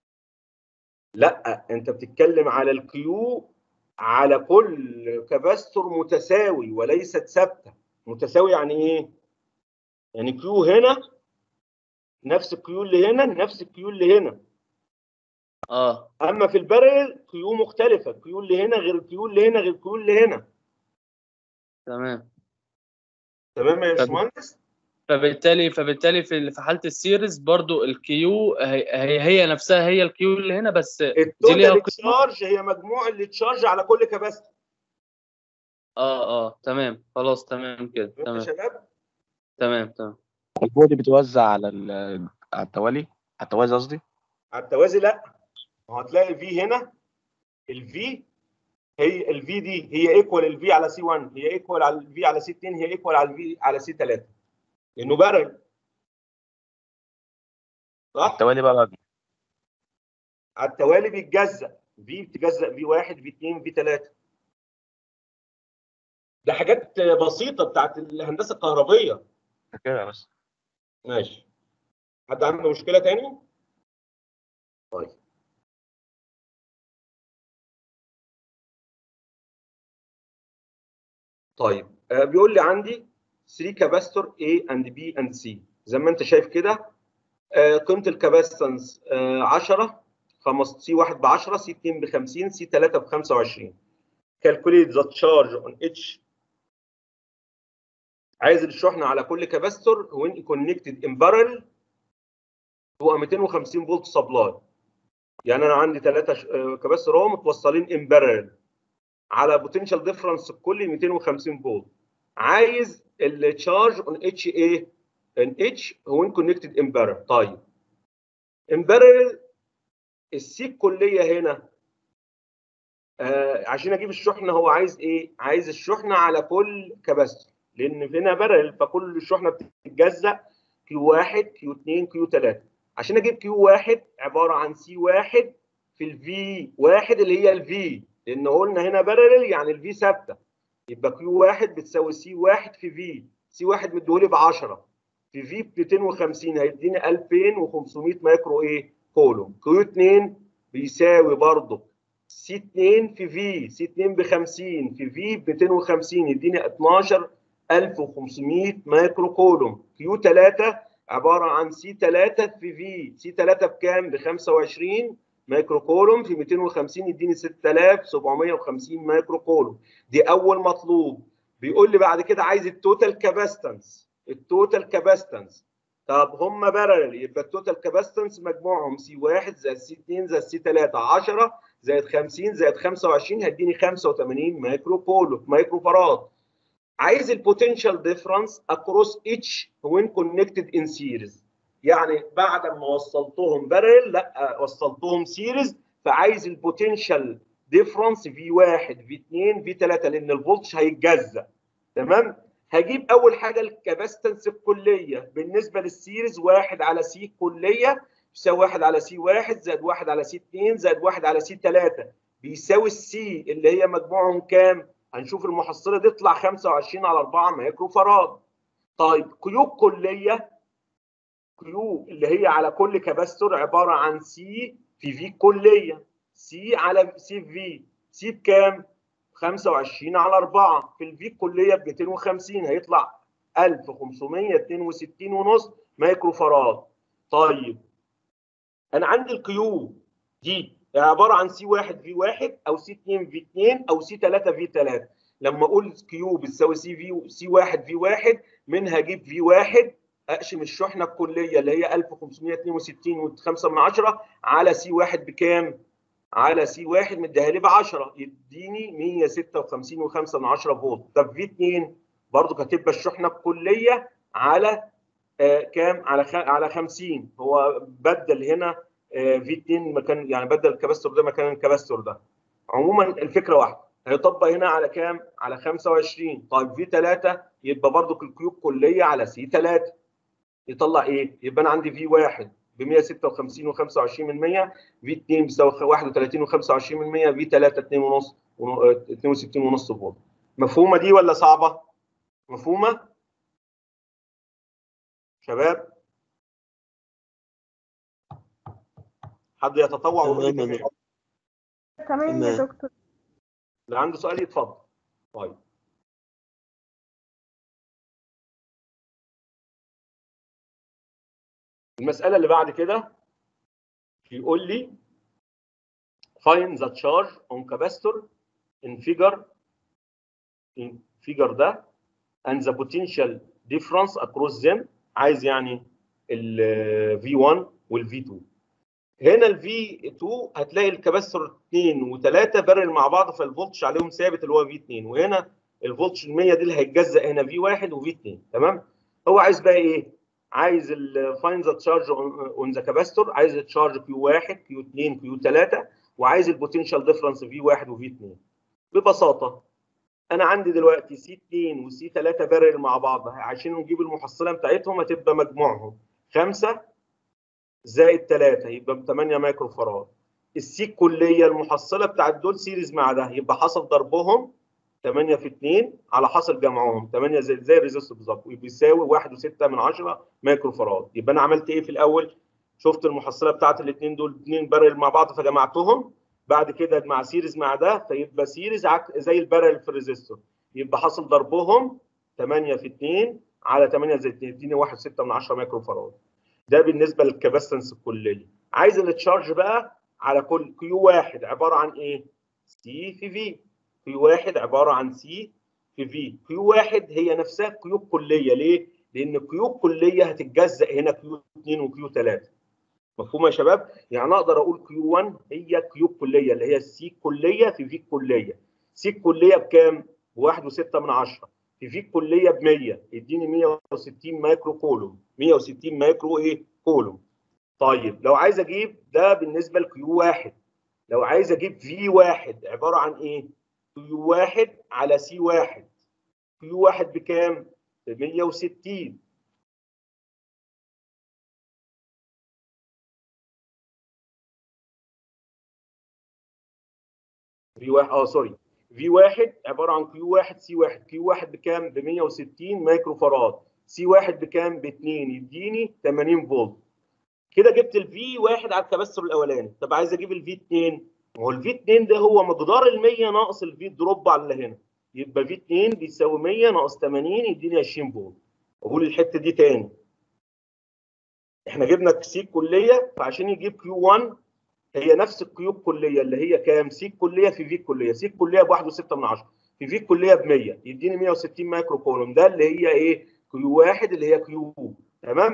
لا انت بتتكلم على الكيو على كل كباستور متساوي وليست ثابته متساوي يعني ايه؟ يعني كيو هنا نفس الكيو اللي هنا نفس الكيو اللي هنا اه اما في البارل كيو مختلفه الكيو اللي هنا غير الكيو اللي هنا غير الكيو اللي هنا تمام تمام يا طب- باشمهندس؟ فبالتالي فبالتالي في في حاله السيريز برضو الكيو هي, هي هي نفسها هي الكيو اللي هنا بس دي ليها التوتال قيمه تشارج هي مجموع اللي تشارج على كل كباستور اه اه تمام خلاص تمام كده يا تمام شباب تمام تمام القوة دي بتوزع على ال- على التوالي على التوازي قصدي على التوازي لا ما هو هتلاقي في هنا الفي هي الفي دي هي ايكوال الفي على سي 1 هي ايكوال على الفي على سي 2 هي ايكوال على الفي على سي 3 لانه بارل صح؟ التوالي بقى على التوالي بيتجزأ في بتجزأ في 1 في 2 في 3 ده حاجات بسيطه بتاعت الهندسه الكهربيه كده بس ماشي حد عنده مشكله تاني؟ طيب طيب آه بيقول لي عندي 3 كاباستور A and B and C زي ما انت شايف كده آه قيمه الكاباستنس آه 10 5 سي 1 ب 10 سي 2 ب 50 سي 3 ب 25 calculate the charge on each عايز الشحنه على كل كاباستور when connected in parallel هو 250 فولت سبلاي يعني انا عندي ثلاثه كباستور اهو متوصلين ان بارل على بوتنشال ديفرنس الكلي 250 فولت عايز التشارج اون اتش ايه ان اتش وين كونكتد ان بارل طيب ان بارل السي الكليه هنا آه عشان اجيب الشحنه هو عايز ايه عايز الشحنه على كل كباستور لان هنا بارل فكل الشحنه بتتجزأ كيو 1 كيو 2 كيو 3 عشان اجيب كيو 1 عباره عن سي 1 في الفي 1 اللي هي الفي لان قلنا هنا بارلل يعني الفي ثابته يبقى كيو 1 بتساوي سي 1 في في سي 1 مديهولي ب 10 في في ب 250 هيديني 2500 مايكرو ايه كولوم كيو 2 بيساوي برضه سي 2 في في سي 2 ب 50 في في ب 250 يديني 12500 مايكرو كولوم كيو 3 عباره عن سي 3 في في سي 3 بكام ب 25 مايكرو كولوم في 250 يديني 6750 مايكرو كولوم دي اول مطلوب بيقول لي بعد كده عايز التوتال كاباستنس التوتال كاباستنس طب هم بارل يبقى التوتال كاباستنس مجموعهم سي 1 زائد سي 2 زائد سي 3 10 زائد 50 زائد 25 هيديني 85 مايكرو بولو مايكرو فراد عايز البوتنشال ديفرنس اكروس اتش وين كونكتد ان سيريز يعني بعد ما وصلتهم بارل لا وصلتهم سيريز فعايز البوتنشال ديفرنس في 1 في 2 في 3 لان الفولتج هيتجزأ تمام هجيب اول حاجه الكاباستنس الكليه بالنسبه للسيريز 1 على سي كليه يساوي 1 على سي 1 زائد 1 على سي 2 زائد 1 على سي 3 بيساوي السي اللي هي مجموعهم كام؟ هنشوف المحصله دي تطلع 25 على 4 مايكرو فراد. طيب كيو كليه كيو اللي هي على كل كاباستور عباره عن سي في في كليه سي على سي في سي بكام؟ 25 على 4 في الفي كليه ب 250 هيطلع 1562 ونص مايكرو فراد. طيب انا عندي الكيو دي عباره عن سي 1 في 1 او سي 2 في 2 او سي 3 في 3 لما اقول كيو بتساوي سي في سي 1 في 1 منها اجيب في 1 اقسم الشحنه الكليه اللي هي 1562 و5 من 10 على سي 1 بكام؟ على سي 1 مديها لي ب 10 يديني 156 و5 من 10 فولت طب في 2 برضو هتبقى الشحنه الكليه على آه كام؟ على خ... على 50 هو بدل هنا في 2 مكان يعني بدل الكباستور ده مكان الكباستور ده عموما الفكره واحده هيطبق هنا على كام؟ على 25 طيب في 3 يبقى برضو الكيوب كليه على سي 3 يطلع ايه؟ يبقى انا عندي في 1 ب 156 و25 من 100 في 2 بيساوي 31 و25 من 100 في 3 2 ونص 62 ونص فولت مفهومه دي ولا صعبه؟ مفهومه؟ شباب حد يتطوع ويقول لي تمام. كمان تمام يا تمام. دكتور اللي عنده سؤال يتفضل طيب المسألة اللي بعد كده بيقول لي find the charge on capacitor in figure in figure ده and the potential difference across them عايز يعني ال V1 وال V2 هنا ال V2 هتلاقي الكباستور 2 و3 بارل مع بعض فالفولتج عليهم ثابت اللي هو V2 وهنا الفولتج ال 100 دي اللي هيتجزأ هنا V1 وV2 تمام هو عايز بقى ايه عايز ال find the charge on, on the capacitor عايز التشارج Q1 Q2 Q3 وعايز البوتنشال ديفرنس V1 وV2 ببساطه انا عندي دلوقتي سي 2 وسي 3 بارل مع بعض عشان نجيب المحصله بتاعتهم هتبقى مجموعهم 5 زائد 3 يبقى ب 8 مايكرو فراد السي الكليه المحصله بتاعت دول سيريز مع ده يبقى حصل ضربهم 8 في 2 على حاصل جمعهم 8 زي زي الريزيستور بالظبط وبيساوي 1.6 من 10 مايكرو فراد يبقى انا عملت ايه في الاول؟ شفت المحصله بتاعت الاثنين دول اثنين بارل مع بعض فجمعتهم بعد كده مع سيريز مع ده فيبقى سيريز عك... زي البارل في الريزيستور يبقى حصل ضربهم 8 في 2 على 8 زائد 2 يديني 1.6 من 10 مايكرو فراد ده بالنسبه للكاباسيتنس الكليه عايز التشارج بقى على كل كيو واحد عباره عن ايه؟ سي في في كيو واحد عباره عن سي في في كيو واحد هي نفسها كيو كليه ليه؟ لان كيو كليه هتتجزأ هنا كيو 2 وكيو 3 مفهوم يا شباب؟ يعني اقدر اقول كيو 1 هي كيو كليه اللي هي سي كليه في في كليه سي كليه بكام؟ ب 1.6 من 10 في في كليه ب 100 يديني 160 مايكرو كولوم 160 مايكرو ايه؟ كولوم طيب لو عايز اجيب ده بالنسبه لكيو 1 لو عايز اجيب في 1 عباره عن ايه؟ كيو 1 على سي 1 كيو 1 بكام؟ ب 160 في واحد اه سوري في واحد عباره عن كيو واحد سي واحد كيو واحد بكام؟ ب 160 مايكرو فراد سي واحد بكام؟ ب 2 يديني 80 فولت كده جبت الفي واحد على الكباستور الاولاني طب عايز اجيب الفي 2 ما هو الفي 2 ده هو مقدار ال 100 ناقص الفي دروب على اللي هنا يبقى في 2 بيساوي 100 ناقص 80 يديني 20 فولت اقول الحته دي تاني احنا جبنا سي كليه فعشان يجيب كيو 1 هي نفس الكيو الكليه اللي هي كام سي الكليه في في الكليه سي الكليه ب 1.6 من 10 في في الكليه ب 100 يديني 160 مايكرو كولوم ده اللي هي ايه كيو 1 اللي هي كيو تمام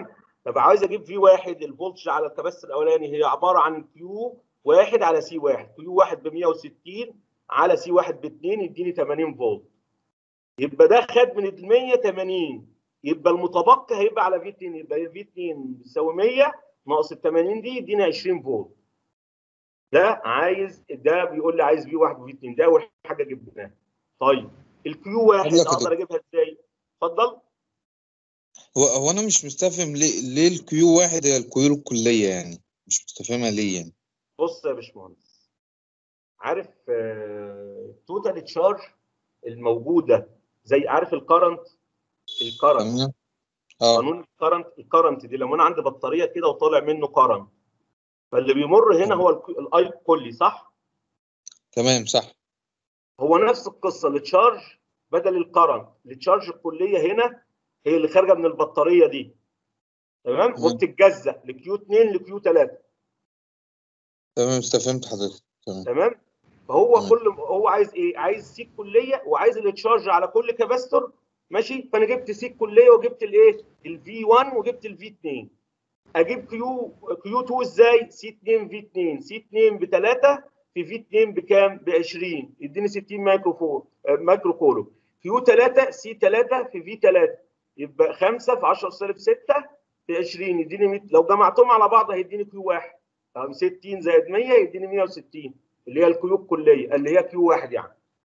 طب عايز اجيب في واحد الفولتج على الكباستور الاولاني هي عباره عن كيو واحد على سي واحد كيو واحد ب 160 على سي واحد ب 2 يديني 80 فولت يبقى ده خد من ال 180 يبقى المتبقي هيبقى على في 2 يبقى في 2 بيساوي 100 ناقص ال 80 دي يدينا 20 فولت ده عايز ده بيقول لي عايز في 1 وفي 2 ده اول حاجه جبناها طيب الكيو واحد قبل كده. اقدر اجيبها ازاي؟ اتفضل هو هو انا مش مستفهم ليه ليه الكيو واحد هي الكيو الكليه يعني مش مستفهمها ليه يعني بص يا باشمهندس عارف توتال تشارج الموجوده زي عارف الكرنت الكرنت تمام اه قانون الكرنت الكرنت دي لما انا عندي بطاريه كده وطالع منه كرنت فاللي بيمر هنا هو الك- الاي كلي صح؟ تمام صح هو نفس القصه التشارج بدل الكرنت التشارج الكليه هنا هي اللي خارجه من البطاريه دي تمام تمام. وبتتجزأ لكيو 2 لكيو 3 تمام استفهمت حضرتك تمام تمام فهو تمام. كل هو عايز ايه عايز سيك كليه وعايز التشارج على كل كاباستور ماشي فانا جبت سيك كليه وجبت الايه الفي 1 وجبت الفي 2 اجيب كيو كيو 2 ازاي سي 2 في 2 سي 2 ب 3 في في 2 بكام ب 20 يديني 60 مايكرو فور آه، مايكرو كولوم كيو 3 سي 3 في في 3 يبقى 5 في 10 سالب 6 في 20 يديني 100 لو جمعتهم على بعض هيديني كيو 1 طب 60 زائد 100 يديني 160 اللي هي الكيو الكليه اللي هي كيو 1 يعني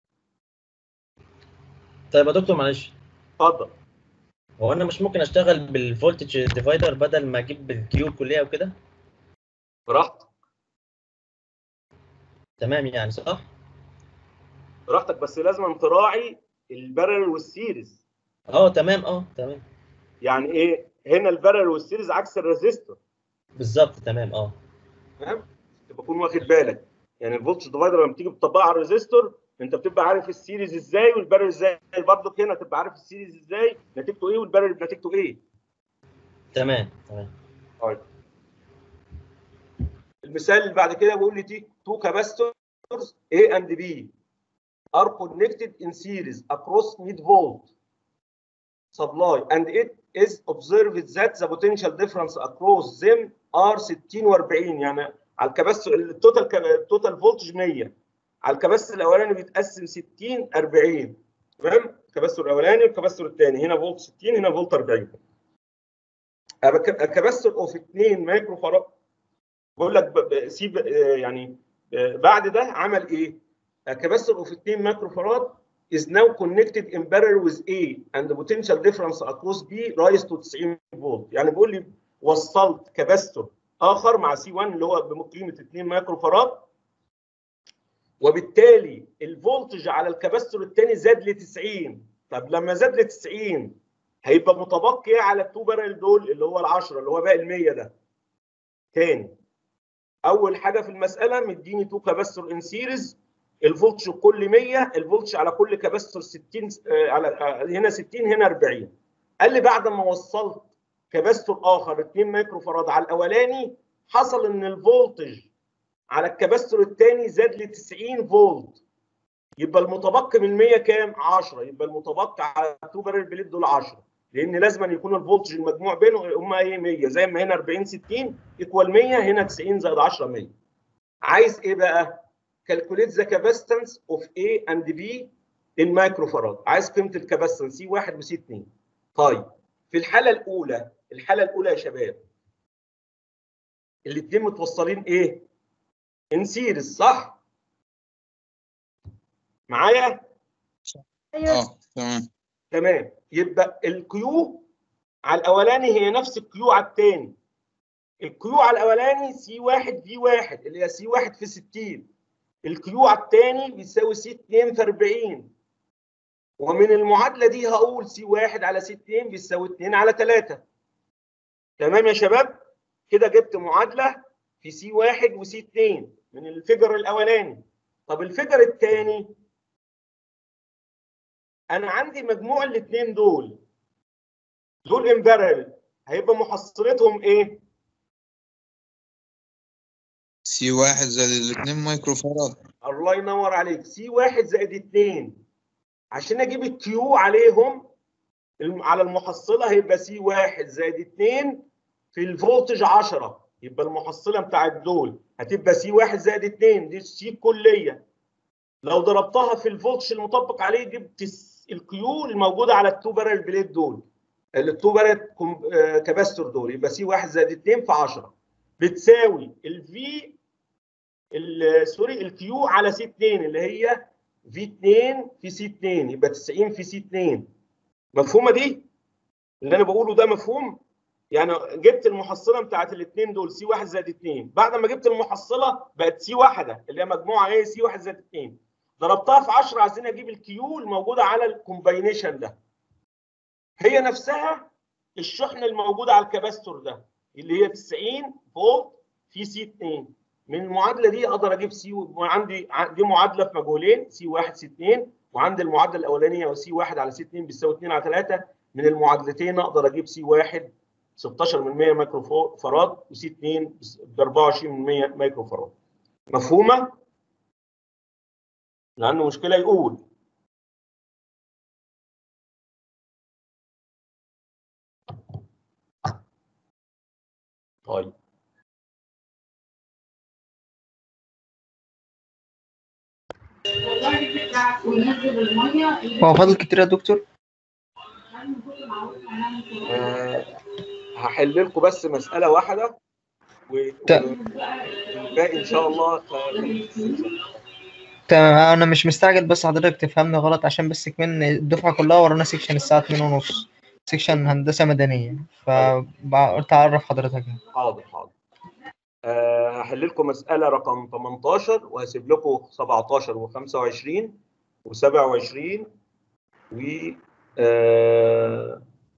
طيب يا دكتور معلش اتفضل هو انا مش ممكن اشتغل بالفولتج ديفايدر بدل ما اجيب بالكيو الكليه وكده براحتك تمام يعني صح براحتك بس لازم تراعي البارل والسيريز اه تمام اه تمام يعني ايه هنا البارل والسيريز عكس الريزيستور بالظبط تمام اه فاهم تبقى تكون واخد بالك يعني الفولتج ديفايدر لما تيجي تطبقها على الريزيستور انت بتبقى عارف السيريز ازاي والبارل ازاي برضك هنا تبقى عارف السيريز ازاي نتيجته ايه والبارل نتيجته ايه تمام تمام طيب المثال اللي بعد كده بيقول لي تي تو كاباستورز A and B are connected in series across mid volt supply and it is observed that the potential difference across them are 60 و40 يعني على الكباستور التوتال كاب- التوتال فولتج 100 على الكباستور الاولاني بيتقسم 60 40 تمام الكباستور الاولاني والكباستور الثاني هنا فولت 60 هنا فولت 40 الكباستور اوف 2 مايكرو فاراد بقول لك ب- ب- سيب آه، يعني آه، بعد ده عمل ايه؟ الكباستور اوف 2 مايكرو فاراد is now connected in parallel with A and the potential difference across B rise to 90 فولت يعني بيقول لي وصلت كباستور اخر مع سي 1 اللي هو بقيمه 2 مايكرو فاراد وبالتالي الفولتج على الكباستور الثاني زاد ل 90 طب لما زاد ل 90 هيبقى متبقي على التو بارل دول اللي هو ال 10 اللي هو باقي ال 100 ده تاني اول حاجه في المساله مديني تو كاباستور ان سيريز الفولتج كل 100 الفولتج على كل كاباستور 60 آه، على آه، هنا 60 هنا 40 قال لي بعد ما وصلت كاباستور اخر 2 مايكرو فاراد على الاولاني حصل ان الفولتج على الكاباستور الثاني زاد ل 90 فولت يبقى المتبقي من 100 كام 10 يبقى المتبقي على التو بارل بليد دول 10 لان لازم أن يكون الفولتج المجموع بينهم هم ايه 100 زي ما هنا 40 60 ايكوال 100 هنا 90 زائد 10 100 عايز ايه بقى calculate the capacitance of A and B in microfarad عايز قيمه الكاباسيتنس سي 1 وسي 2 طيب في الحاله الاولى الحاله الاولى يا شباب الاثنين متوصلين ايه ان سيريز صح معايا ايوه اه تمام تمام يبقى الكيو على الاولاني هي نفس الكيو على الثاني الكيو على الاولاني سي 1 في 1 اللي هي سي 1 في 60 الكيو على الثاني بيساوي سي 2 في 40 ومن المعادله دي هقول سي 1 على سي 2 بيساوي 2 على 3 تمام يا شباب كده جبت معادله في سي 1 وسي 2 من الفيجر الاولاني طب الفيجر الثاني انا عندي مجموع الاثنين دول دول امبارل هيبقى محصلتهم ايه سي واحد زائد الاتنين مايكرو فاراد الله ينور عليك سي واحد زائد اتنين عشان اجيب الكيو عليهم الم- على المحصله هيبقى سي واحد زائد اتنين في الفولتج 10 يبقى المحصله بتاعت دول هتبقى سي 1 زائد 2 دي سي كليه لو ضربتها في الفولتج المطبق عليه جبت الس- الكيو الموجوده على التو بارل بليت دول التو بارل كاباستور دول يبقى سي 1 زائد 2 في 10 بتساوي الفي سوري الكيو على سي 2 اللي هي في 2 في سي 2 يبقى 90 في سي 2 مفهومه دي؟ اللي انا بقوله ده مفهوم؟ يعني جبت المحصله بتاعت الاثنين دول سي 1 زائد 2 بعد ما جبت المحصله بقت سي واحده اللي هي مجموعه ايه سي 1 زائد 2 ضربتها في 10 عايزين اجيب الكيو الموجوده على الكومباينيشن ده هي نفسها الشحنه الموجوده على الكباستور ده اللي هي 90 فولت في سي 2 من المعادله دي اقدر اجيب سي وعندي دي معادله في مجهولين سي 1 سي 2 وعندي المعادله الاولانيه سي 1 على سي 2 بيساوي 2 على 3 من المعادلتين اقدر اجيب سي 1 16 من 100 مايكرو فراد وسي 2 ب 24 من 100 مايكرو فراد مفهومه؟ لانه مشكله يقول طيب هو فاضل كتير يا دكتور آه هحل لكم بس مساله واحده و- والباقي ان شاء الله خليك في السكشن. تمام انا مش مستعجل بس حضرتك تفهمني غلط عشان بس كمان الدفعه كلها ورانا سيكشن الساعه 2 ونص سيكشن هندسه مدنيه فقلت اعرف حضرتك حاضر حاضر آه، هحل لكم مسألة رقم 18 وهسيب لكم 17 و25 و27 و آه،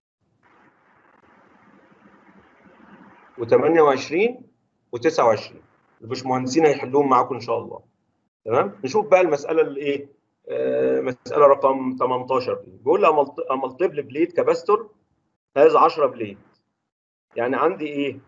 و28 و29 الباشمهندسين هيحلوهم معاكم ان شاء الله تمام نشوف بقى المسألة الايه آه، مسألة رقم 18 دي. بيقول لي امالتيبل بليت كاباستور هذا 10 بليت يعني عندي ايه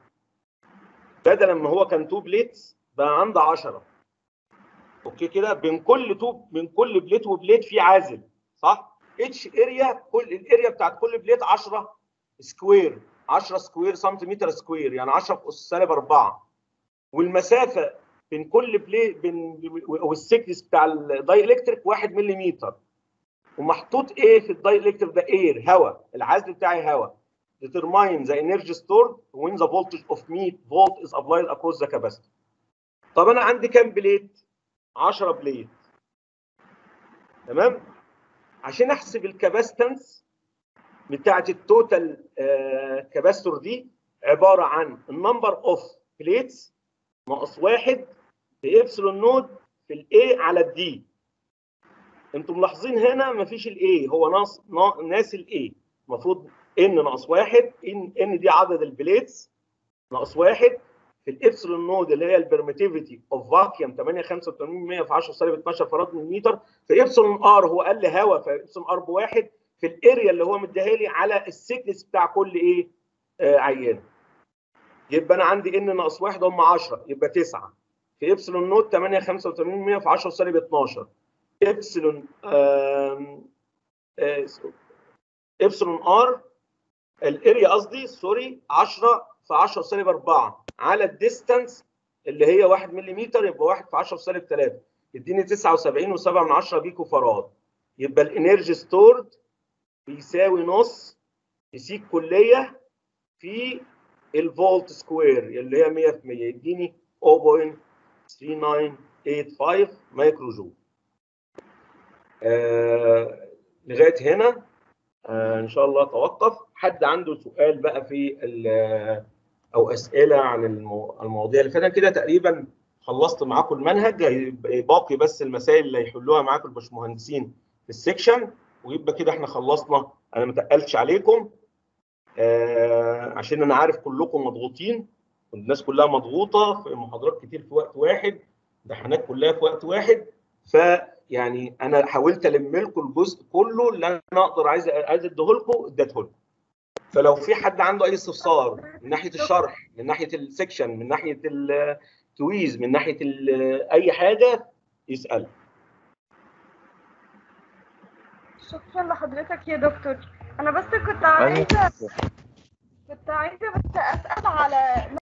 بدل ما هو كان 2 بليتس بقى عندي 10 اوكي كده بين كل توب من كل بليت وبليت في عازل صح اتش اريا كل الاريا بتاعت كل بليت 10 سكوير 10 سكوير سنتيمتر سكوير يعني 10 اس سالب 4 والمسافه بين كل بليت بين والسكنس بتاع الداي الكتريك 1 ملم ومحطوط ايه في الداي الكتريك ده اير هواء العزل بتاعي هواء determine the energy stored when the voltage of 100 volt is applied across the capacitor. طب انا عندي كام بليت؟ 10 بليت. تمام؟ عشان احسب الكاباستنس بتاعه التوتال كاباستور دي عباره عن النمبر اوف بليتس ناقص واحد في ابسلون نود في الاي على الدي. انتم ملاحظين هنا مفيش الاي هو ناقص ناس الاي المفروض ان ناقص واحد ان ان دي عدد البليتس ناقص واحد في الابسلون نود اللي هي البرميتيفيتي اوف فاكيوم 885 في 10 سالب 12 فراد من المتر في ابسلون ار هو قال لي هواء في ابسلون ار بواحد في الاريا اللي هو مديها لي على السكنس بتاع كل ايه آه عيان يبقى انا عندي ان ناقص واحد هم 10 يبقى 9 في ابسلون نود 885 في 10 سالب 12 ابسلون آم، آه، ابسلون ار الاريا قصدي سوري 10 في 10 سالب 4 على الديستانس اللي هي 1 ملم يبقى 1 في 10 سالب 3 يديني 79.7 من 10 بيكو فراد يبقى الانرجي ستورد بيساوي نص يسيك كليه في الفولت سكوير اللي هي 100 في 100 يديني 0.3985 مايكرو جول آه لغايه هنا آه ان شاء الله توقف حد عنده سؤال بقى في ال- او اسئله عن المو- المواضيع اللي فاتت كده تقريبا خلصت معاكم المنهج هيبقى باقي بس المسائل اللي هيحلوها معاكم الباشمهندسين في السكشن ويبقى كده احنا خلصنا انا ما تقلتش عليكم آه عشان انا عارف كلكم مضغوطين والناس كلها مضغوطه في محاضرات كتير في وقت واحد امتحانات كلها في وقت واحد فيعني انا حاولت الم لكم الجزء كله اللي انا اقدر عايز عايز اديه لكم اديته لكم فلو في حد عنده اي استفسار من ناحيه الشرح من ناحيه السكشن من ناحيه الكويز من ناحيه ال- اي حاجه يسال شكرا لحضرتك يا دكتور انا بس كنت عايزه كنت عايزه بس اسال على